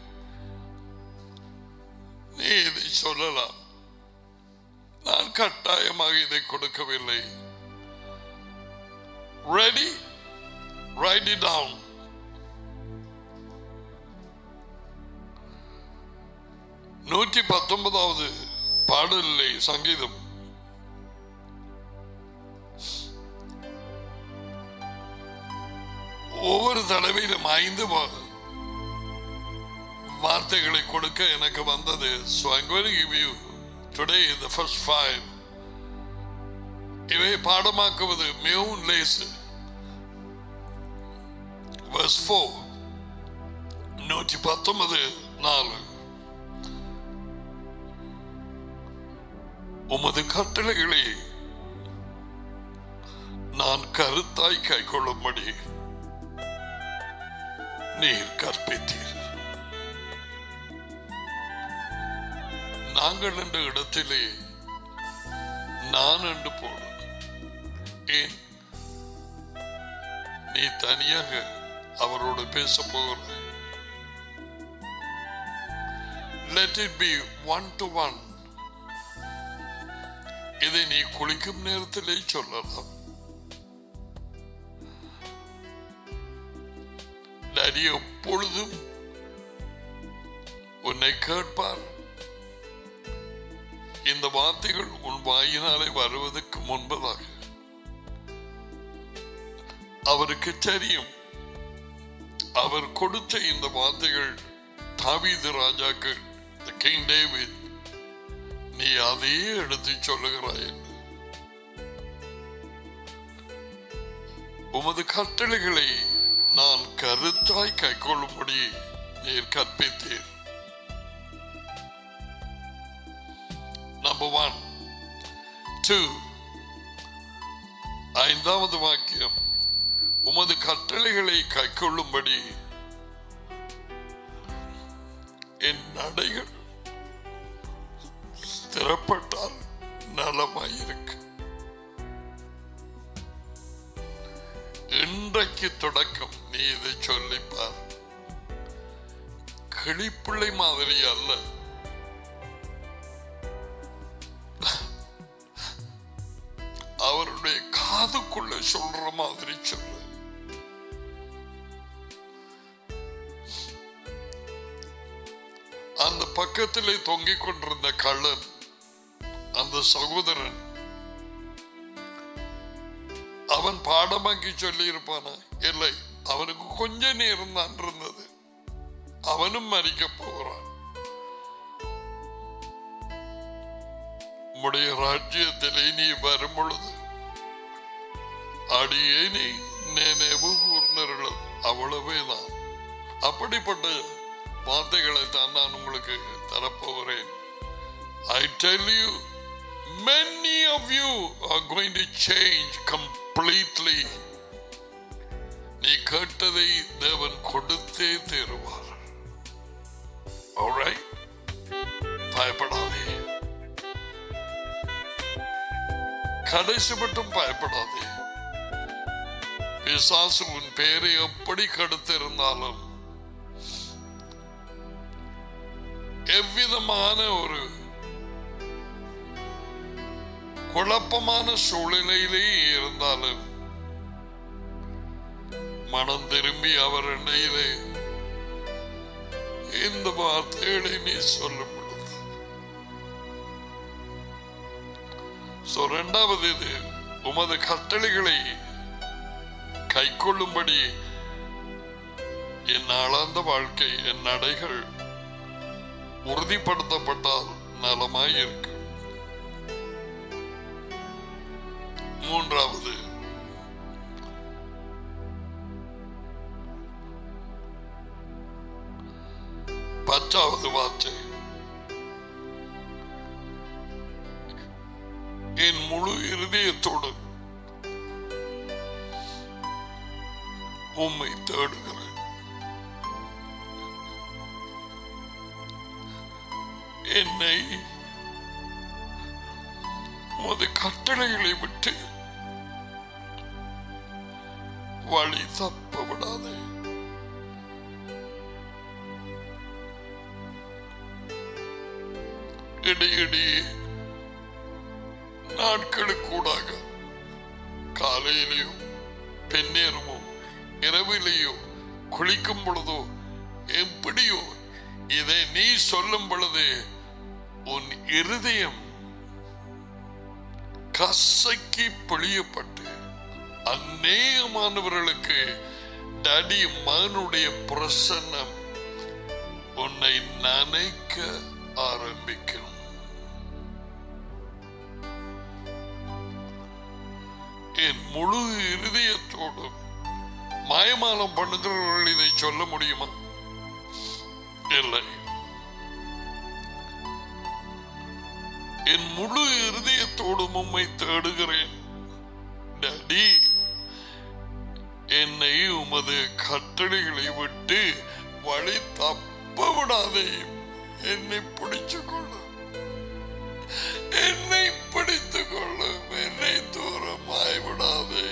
நீ இதை சொல்லலாம் நான் கட்டாயமாக இதை கொடுக்கவில்லை ரெடி ரைட் இட் டவுன் நூற்றி பத்தொன்பதாவது பாடலிலே சங்கீதம் ஒவ்வொரு தடவையிலும் ஐந்து வா- வார்த்தைகளை கொடுக்க எனக்கு வந்தது so I'm going to give you today the first five இவை பாடமாக்குவது மிகவும் லேசு verse 4 நூற்றி பத்தொன்பது நாலு உமது கட்டளைகளை நான் கருத்தாய் கைக்கொள்ளும்படி நீர் கற்பித்தீர் நாங்கள் என்ற இடத்திலே நான் என்று போடு ஏன் நீ தனியாக அவரோடு பேச போகிறாய் let it be one to one இதை நீ குளிக்கும் நேரத்திலே சொல்லலாம் டாடி எப்பொழுதும் உன்னை கேட்பார் இந்த வார்த்தைகள் உன் வாயினாலே வருவதற்கு முன்பதாக அவருக்கு தெரியும் அவர் கொடுத்த இந்த வார்த்தைகள் தாவீது ராஜாக்கு கிங் டேவிட் நீ அதையே எடுத்து சொல்லுகிறாய் என்று. உமது கட்டளைகளை நான் கருத்தாய் கைக்கொள்ளும்படி நீர் கற்பித்தீர் நம்பர் ஒன் டூ ஐந்தாவது வாக்கியம் உமது கட்டளைகளை கைக்கொள்ளும்படி என் நடைகள் ஸ்திரப்பட்டால் நலமாயிருக்கு இன்றைக்கு தொடக்கம் நீ இதை சொல்லிப்பார் கிளிப்பிள்ளை மாதிரி அல்ல அவருடைய காதுக்குள்ள சொல்ற மாதிரி சொல்லு அந்த பக்கத்திலே தொங்கிக் கொண்டிருந்த கள்ளன் அந்த சகோதரன் அவன் பாடமாக்கி சொல்லி இருப்பானா இல்லை அவனுக்கு கொஞ்ச நேரம் தான் இருந்தது அவனும் மறிக்க போகிறான் உம்முடைய ராஜ்யத்திலே நீ வரும் பொழுது அடியே நீ நினைவு கூர்ந்தருளும் அவ்வளவேதான் அப்படிப்பட்ட வார்த்தைகளை தான் நான் உங்களுக்கு தரப்போகிறேன் I tell you, many of you are going to change completely. நீ கேட்டதை தேவன் கொடுத்தே தருவார் Alright? பயப்படாதே கடைசி மட்டும் பயப்படாதே பிசாசு உன் பெயரை எப்படி கடுத்திருந்தாலும் எவ்விதமான ஒரு குழப்பமான சூழ்நிலையிலே இருந்தாலும் மனம் திரும்பி அவர் இடையிலே இந்த வார்த்தைகளை நீ சொல்லும் பொழுது So, இரண்டாவது இது உமது கட்டளைகளை கைக்கொள்ளும்படி என் ஆளாந்த வாழ்க்கை என் நடைகள் உறுதிப்படுத்தப்பட்டால் நலமாய் இருக்கு மூன்றாவது பத்தாவது வார்த்தை என் முழு இருதயத்தோடு உம்மை தேடுகிறேன் என்னை உமது கட்டளைகளை விட்டு வழி தப்ப விடாதே இடையிடையே நாட்களுக்கூடாக காலையிலேயோ பெண்ணேரமோ இரவிலேயோ குளிக்கும் பொழுதோ எப்படியோ இதை நீ சொல்லும் பொழுது உன் இருதயம் கசக்கி பிழியப்பட்டு அநேகமானவர்களுக்கு டடி மகனுடைய பிரசன்னம் உன்னை நினைக்க ஆரம்பிக்கும் என் முழு இருதயத்தோடும் மாயமாலம் பண்ணுகிறவர்கள் இதை சொல்ல முடியுமா இல்லை என் முழு இருதயத்தோடும் உம்மை தேடுகிறேன் டாடி என்னை உமது கட்டளைகளை விட்டு வழி தப்ப விடாதே என்னை பிடிச்சு கொள்ளும் என்னை பிடித்துக் கொள்ளும் என்னை தூரமாய் விடாதே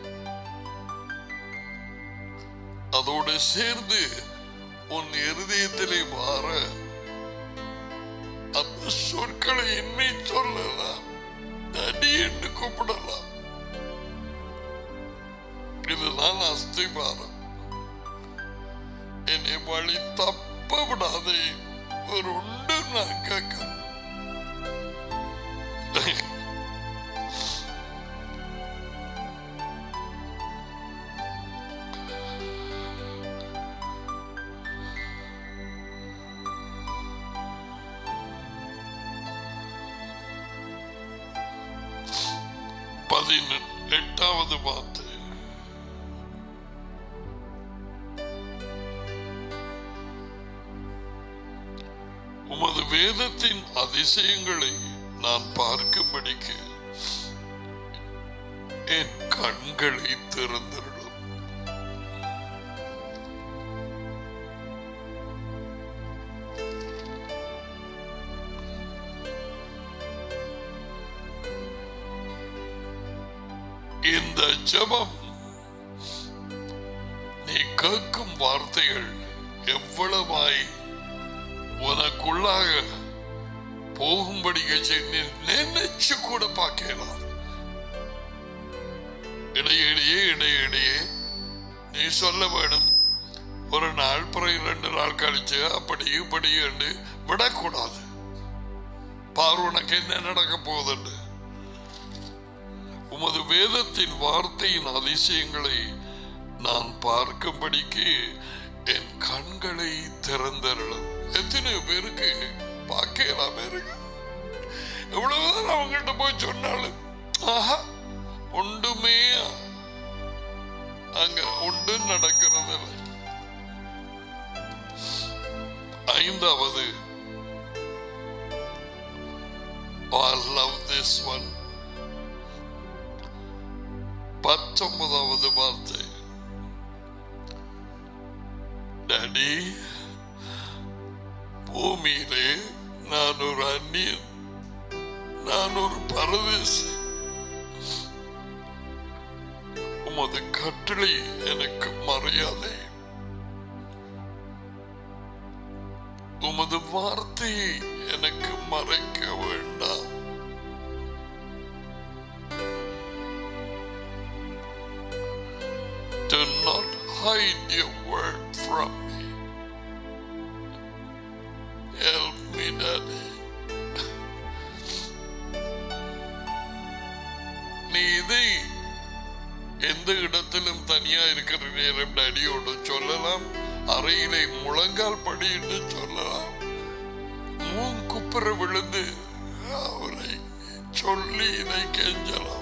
அதோடு சேர்ந்து உன் இருதயத்திலே மாற அந்த சொற்களை என்னை சொல்லலாம் தடி என்று கூப்பிடலாம் இதுதான் அஸ்திபாரம் என்னை வழி தப்ப விடாதே ஒரு உண்டு நான் கேட்க அதன் எட்டாவது வார்த்தை உமது வேதத்தின் அதிசயங்களை நான் பார்க்கும்படிக்கு என் கண்களை திறந்திருளும் இந்த ஜெபம் நீ கேட்கும் வார்த்தைகள் எவ்வளவாய் உனக்குள்ளாக போகும்படி நீ நினைச்சு கூட பார்க்கலாம் இடையிடையே இடையிடையே நீ சொல்ல வேணும் ஒரு நாள் பிறகு ரெண்டு நாள் கழிச்சு அப்படி இப்படி என்று விடக்கூடாது பார் உனக்கு என்ன நடக்க போகுதுன்னு உமது வேதத்தின் வார்த்தையின் அதிசயங்களை நான் பார்க்கும்படிக்கு என் கண்களை திறந்தருளும் எத்தனை பேருக்கு பார்க்கலாம் இருக்கு எவ்வளவுதான் அவங்ககிட்ட போய் சொன்னாலும் ஆஹா ஒன்றுமே அங்க ஒன்று நடக்கிறது இல்லை. ஐந்தாவது I love this one பத்தொன்பதாவது வார்த்தை டாடி பூமியிலே நான் ஒரு அந்நியன் நான் ஒரு பரதேசி உமது கட்டளை எனக்கு மரியாதை உமது வார்த்தையை எனக்கு மறைக்க வேண்டாம் Do not hide your word from me. Help me, Daddy. நீ இதை எந்த இடத்திலும் தனியா இருக்கிற நேரம் டடியோடு சொல்லலாம் அறையிலே முழங்கால் படியிட்டு சொல்லலாம் மூன் குப்புற விழுந்து அவரை சொல்லி இதை கெஞ்சலாம்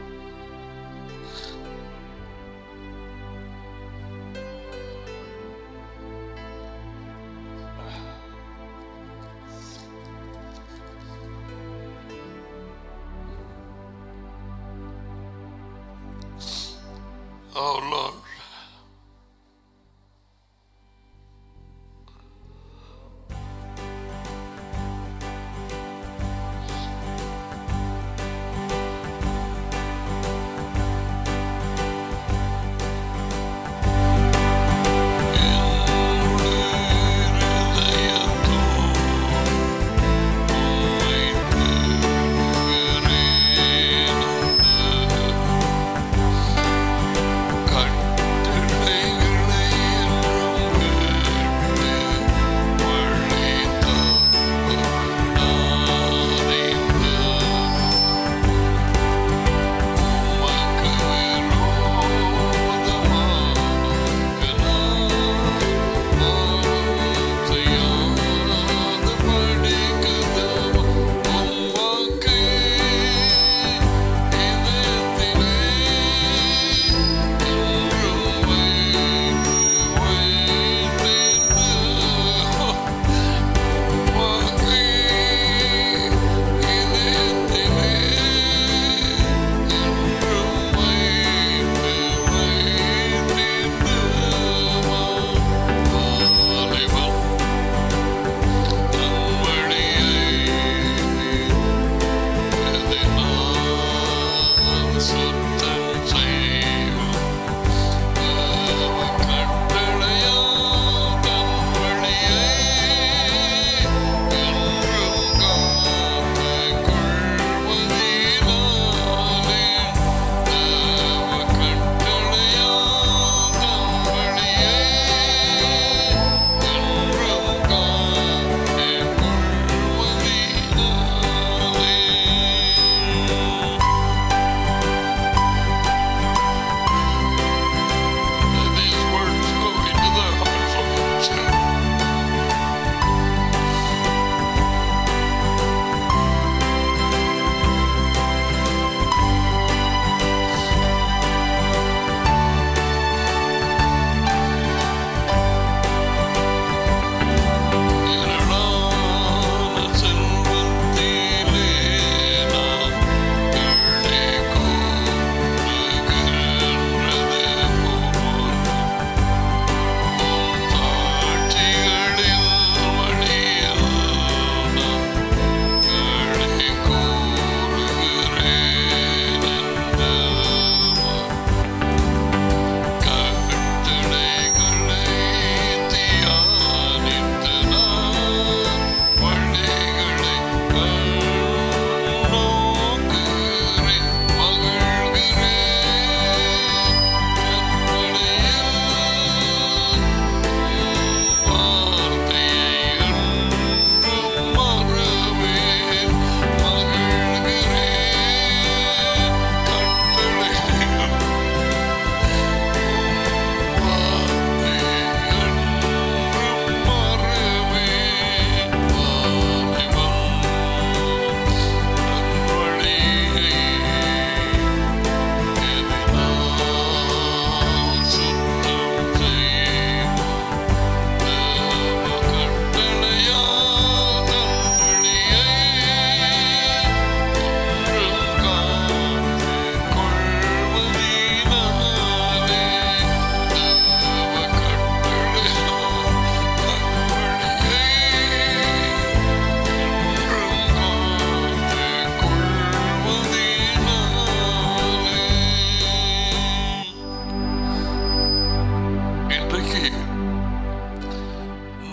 Oh Lord. கண்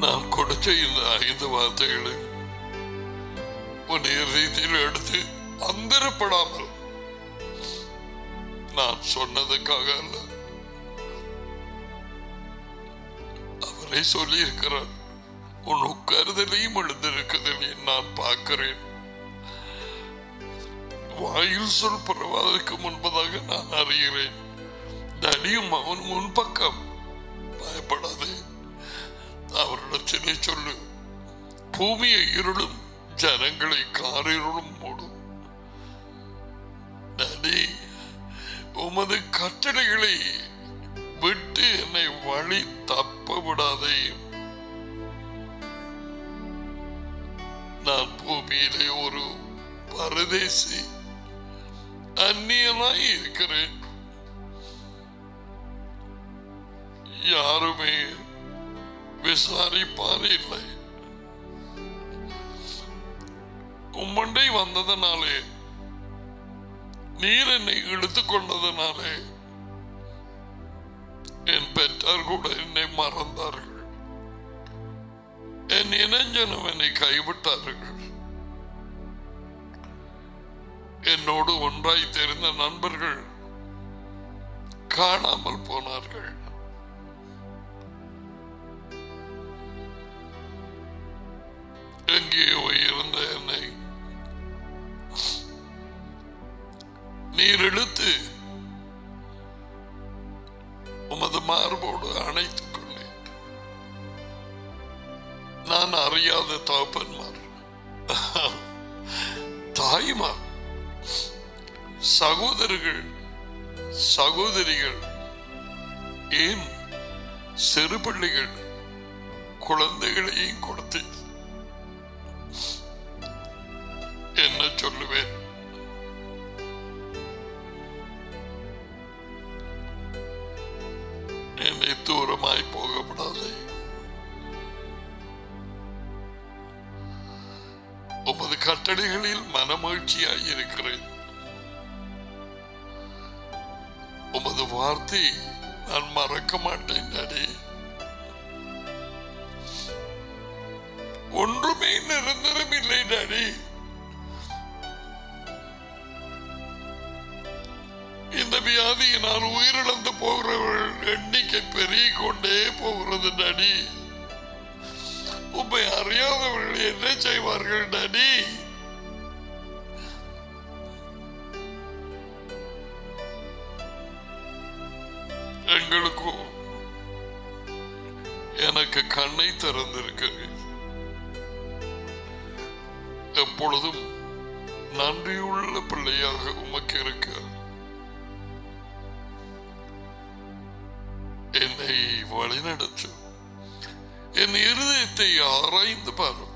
நான் கொடுத்த இந்த ஐந்து வார்த்தைகளை உன் இதயத்தில் எடுத்து அந்தரப்படாமல் நான் சொன்னதுக்காக அல்ல அவரை சொல்லி இருக்கிறார் உன் உட்காருதலையும் எழுந்திருக்குதலை நான் பார்க்கிறேன் வாயில் சொல் பரவாதற்கு முன்பதாக நான் அறிகிறேன் தடியும் அவன் முன்பக்கம் பயப்படாதே அவரிடத்திலே சொல்லு பூமியை இருளும் ஜனங்களை காரிருளும் மூடும் நடி உமது கட்டளைகளை விட்டு என்னை வழி தப்ப விடாதே நான் பூமியிலே ஒரு பரதேசி அந்நியனாய் இருக்கிறேன் யாருமே விசாரிப்பார் இல்லை உம்மண்டை வந்ததனாலே நீர் என்னை இழுத்துக் கொண்டதனாலே என் பெற்றார் கூட என்னை மறந்தார்கள் என் இளைஞனும் என்னை கைவிட்டார்கள் என்னோடு ஒன்றாய் தெரிந்த நண்பர்கள் காணாமல் போனார்கள் எங்கேயோ இருந்த என்னை நீர் இழுத்து உமது மார்போடு அணைத்துக் கொண்டேன் நான் அறியாத தகப்பன்மார் தாய்மார் சகோதரர்கள் சகோதரிகள் ஏன் சிறு பிள்ளைகள் குழந்தைகளையும் கொடுத்து என்ன சொல்லுவேன் என்னை தூரமாய் போகப்படாதே உமது கட்டளைகளில் மனமகிழ்ச்சியாய் இருக்கிறேன் உமது வார்த்தை நான் மறக்க மாட்டேன் டாடி ஒன்றுமே நிரந்தரம் இல்லை டாடி இந்த வியாதியினால் உயிரிழந்து போகிறவர்கள் எண்ணிக்கை பெருகிக் கொண்டே போகிறது டாடி உண்மை அறியாதவர்கள் என்ன செய்வார்கள் டாடி எங்களுக்கும் எனக்கு கண்ணை திறந்திருக்கிறது எப்பொழுதும் நன்றியுள்ள பிள்ளையாக உமக்கு இருக்க என்னை வழிநடத்து என் இருதயத்தை ஆராய்ந்து பாரும்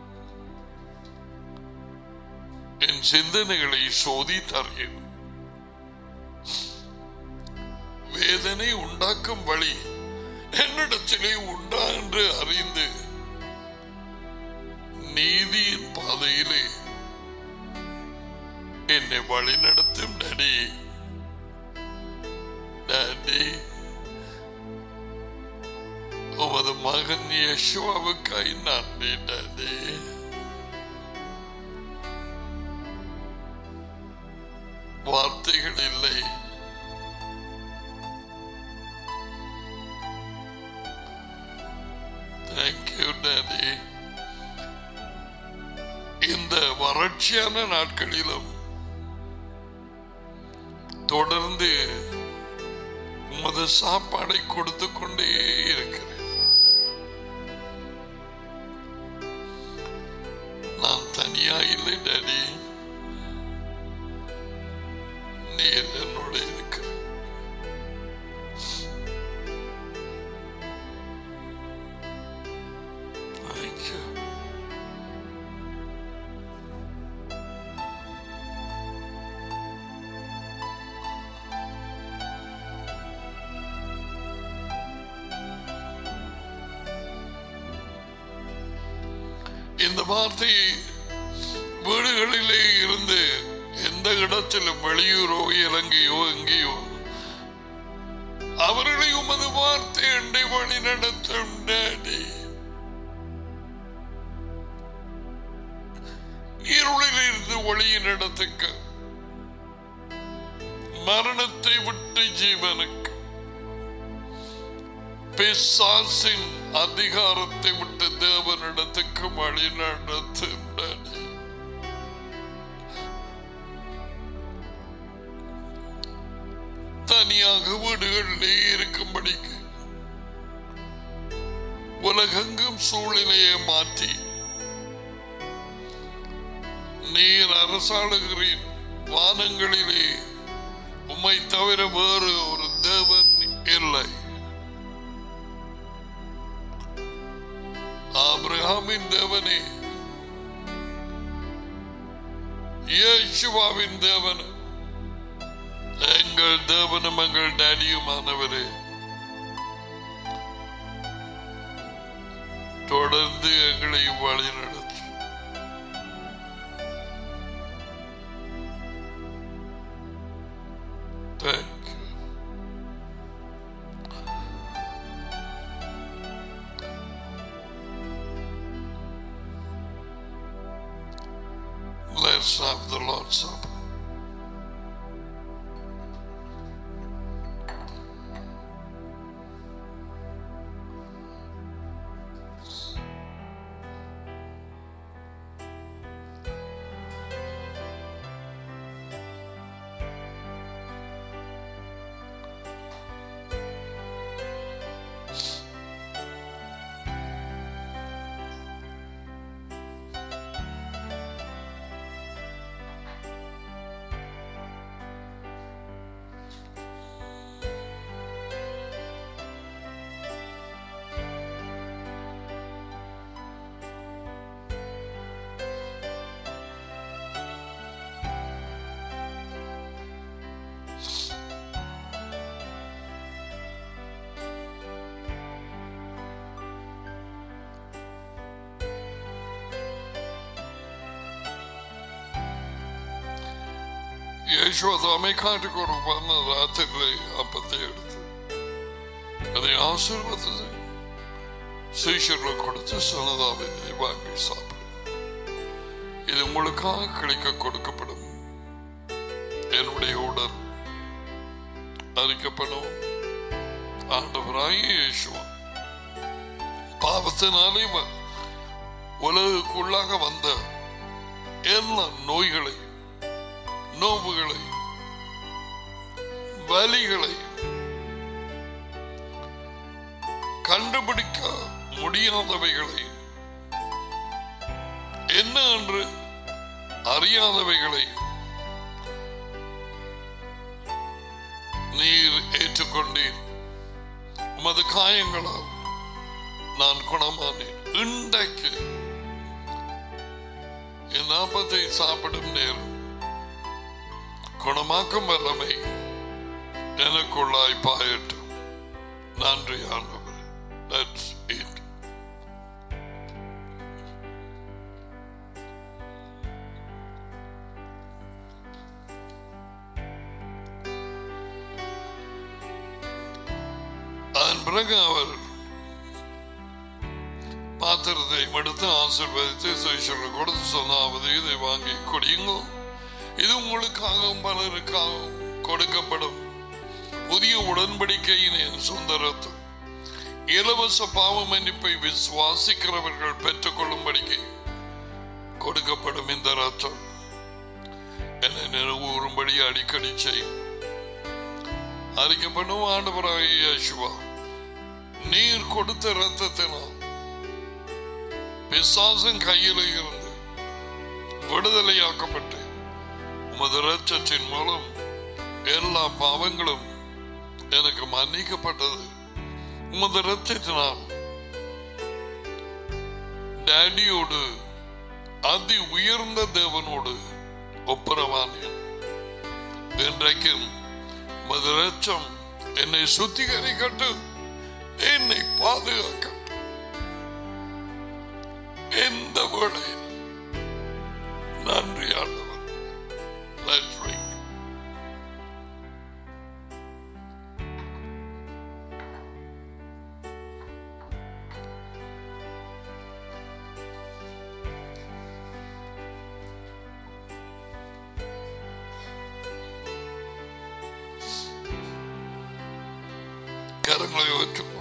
என் சிந்தனைகளை சோதித்தறியும் வேதனை உண்டாக்கும் வழி என்னிடத்திலே உண்டா என்று அறிந்து நீதியின் பாதையிலே என்னை வழி நடத்தும் டடி டாடி உமது மகன் யேசுவாவுக்காய் நன்றி டாடி வார்த்தைகள் இல்லை தேங்க்யூ டாடி இந்த வறட்சியான நாட்களிலும் தொடர்ந்து உமது சாப்பாடை கொடுத்து கொண்டே இருக்கிறேன் நான் தனியா இல்லை டாடி நீர் என்னோட இருக்கிற Thank you. இந்த வார்த்தையை வீடுகளிலே இருந்து எந்த இடத்திலும் வெளியூரோ இலங்கையோ எங்கேயோ அவர்களை உமது வார்த்தை அண்டை வழி நடத்தும் டாடி ஒளியின் இடத்துக்கு மரணத்தை விட்டு ஜீவனுக்கு பிசாசின் அதிகாரத்தை விட்டு தேவனிடத்துக்கு வழி நடத்தும் தனியாக வீடுகளிலே இருக்கும்படிக்கு உலகெங்கும் சூழ்நிலையை மாற்றி நீர் அரசாளுகிறீர் வானங்களிலே உம்மை தவிர வேறு ஒரு தேவன் இல்லை ஆபிரகாமின் தேவனே இயேசுவாவின் தேவன் எங்கள் தேவனும் எங்கள் டேடியுமானவரே தொடர்ந்து எங்களை வழி நடத்தும் Thank you. Let's have the Lord's Supper. யேசுவதாமை காட்டுக்கொடுப்பான ராத்திரிலே அப்பத்தை எடுத்து அதை ஆசீர்வதித்து சீஷர்களை கொடுத்து சொன்னதாவை வாங்கி சாப்பிடு இது உங்களுக்காக கிடைக்க கொடுக்கப்படும் என்னுடைய உடல் அறிக்கப்படும் ஆண்டவராகிய இயேசுவா பாவத்தினாலே வ- உலகுக்குள்ளாக வந்த எல்லா நோய்களை நோவுகளை வலிகளை கண்டுபிடிக்க முடியாதவைகளை என்ன என்று அறியாதவைகளை நீர் ஏற்றுக்கொண்டீர் உமது காயங்களால் நான் குணமானேன் இன்றைக்கு என் நாற்பத்தை சாப்பிடும் நேரம் குணமாக்கும் வல்லமை எனக்குள்ளாய் பாயட்டும் நன்றி ஆண்டவர் That's it. அதன் பிறகு அவர் பாத்திரத்தை எடுத்து ஆசீர்வதித்து சுவிசேஷர்கள் கொடுத்து சொன்னாவது இதை வாங்கி குடியுங்கோ இது உங்களுக்காகவும் பலருக்காகவும் கொடுக்கப்படும் புதிய உடன்படிக்கையின் என் சொந்த ரத்தம் இலவச பாவ மன்னிப்பை விசுவாசிக்கிறவர்கள் பெற்றுக்கொள்ளும்படிக்கு கொடுக்கப்படும் இந்த ரத்தம் என்னை நினைவுறும்படி அடிக்கடி செய்யும் அறிக்கப்படும் ஆண்டவராகிய இயேசுவா நீர் கொடுத்த ரத்தத்தினால் பிசாசன் கையில் இருந்து விடுதலையாக்கப்பட்டு உமது இரத்தத்தின் மூலம் எல்லா பாவங்களும் எனக்கு மன்னிக்கப்பட்டது உமது இரத்தத்தினால் டேடியோடு அதி உயர்ந்த தேவனோடு ஒப்புரவானேன் இன்றைக்கும் உமது இரத்தம் என்னை சுத்திகரிக்கட்டும் என்னை பாதுகாக்கட்டும் எந்த வேளையில் நன்றி ஆண்டவர் Let's drink. குற்றங்களை ஏற்றுக்கொள்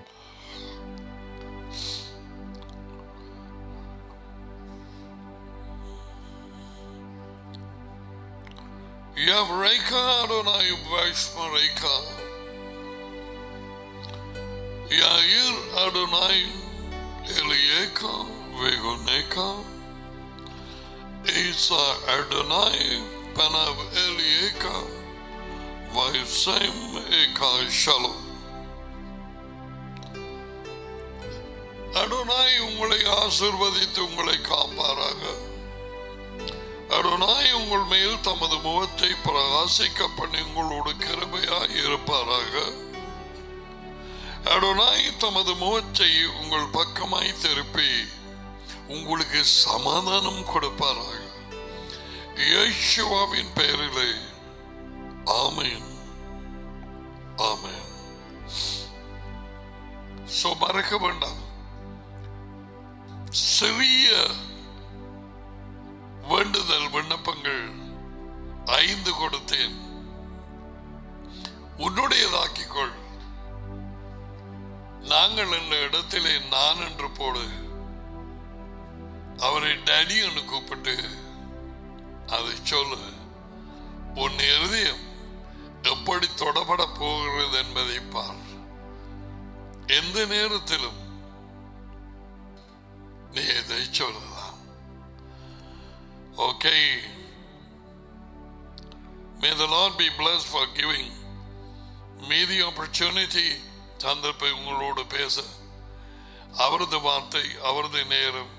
Yavreka Adonai Vashmareka Yair Adonai Elieka Vegoneka Isa Adonai Panav Elieka Vaisem Eka Shalom Adonai உங்களை ஆசிர்வதித்து உங்களை காப்பாராக அருணாய் உங்கள் மேல் தமது முகத்தை பிரகாசிக்க பண்ணி உங்களோடு கிருபையாய் இருப்பாராக அருணாய் தமது முகத்தை உங்கள் பக்கமாய் திருப்பி உங்களுக்கு சமாதானம் கொடுப்பாராக இயேசுவாவின் பெயரிலே ஆமேன் ஆமேன் சோ மறக்க வேண்டாம் சிறிய வேண்டுதல் விண்ணப்பங்கள் ஐந்து கொடுத்தேன் உன்னுடையதாக்கிக்கொள் நாங்கள் என்ற இடத்திலே நான் என்று போடு அவரை டடி என்று கூப்பிட்டு அதை சொல்லு உன் இருதயம் எப்படி தொடப்பட போகிறது என்பதை பார் எந்த நேரத்திலும் நீ இதை சொல்லலாம் Okay. May the Lord be blessed for giving me the opportunity சந்தர்ப்பை உங்களோடு பேச அவரது வார்த்தை அவரது நேரம்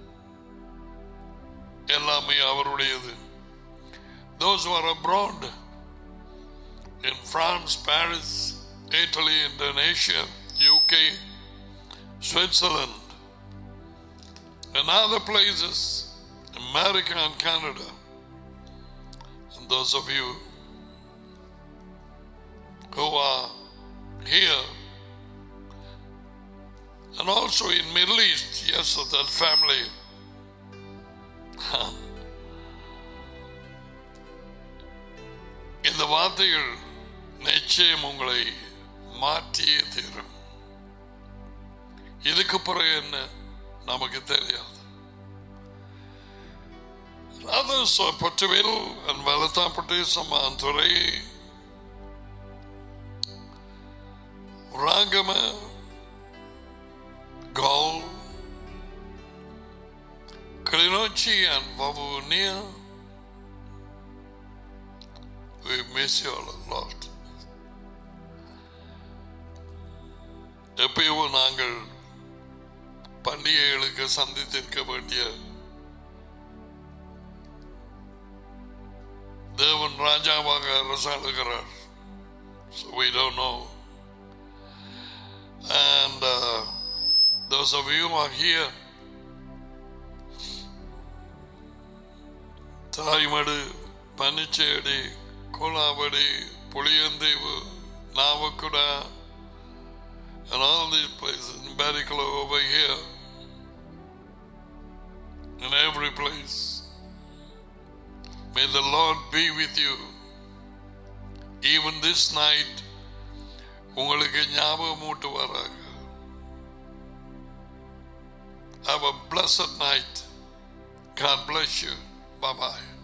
எல்லாமே அவருடையது those who are abroad in France, Paris, Italy, Indonesia, UK, Switzerland, and other places America and Canada. And those of you who are here and also in Middle East, yes, of that family. இந்த வார்த்தைகள் நிச்சயம் உங்களை மாற்றியே தீரும் இதுக்கு பிறகு என்ன நமக்கு தெரியாது Others are Portugal and Valatampati, Samanturai, Rangama, Gaul, Klinochi and Vavunia. We miss you all a lot. எப்பயும் நாங்கள் பண்டிகைகளுக்கு சந்தித்திருக்க வேண்டிய தேவன் ராஜாவாக அரசாளுகிறார் So we don't know. And uh, those of you who are here, தாய்மடு பனிச்சேடி கோலாவடி Puliyantheevu Navakkuda and all these places, in Baricalo over here, in every place. May the Lord be with you. Even this night, உங்களுக்கு ஞாபகம் ஊட்டுவாராக Have a blessed night. God bless you. Bye bye.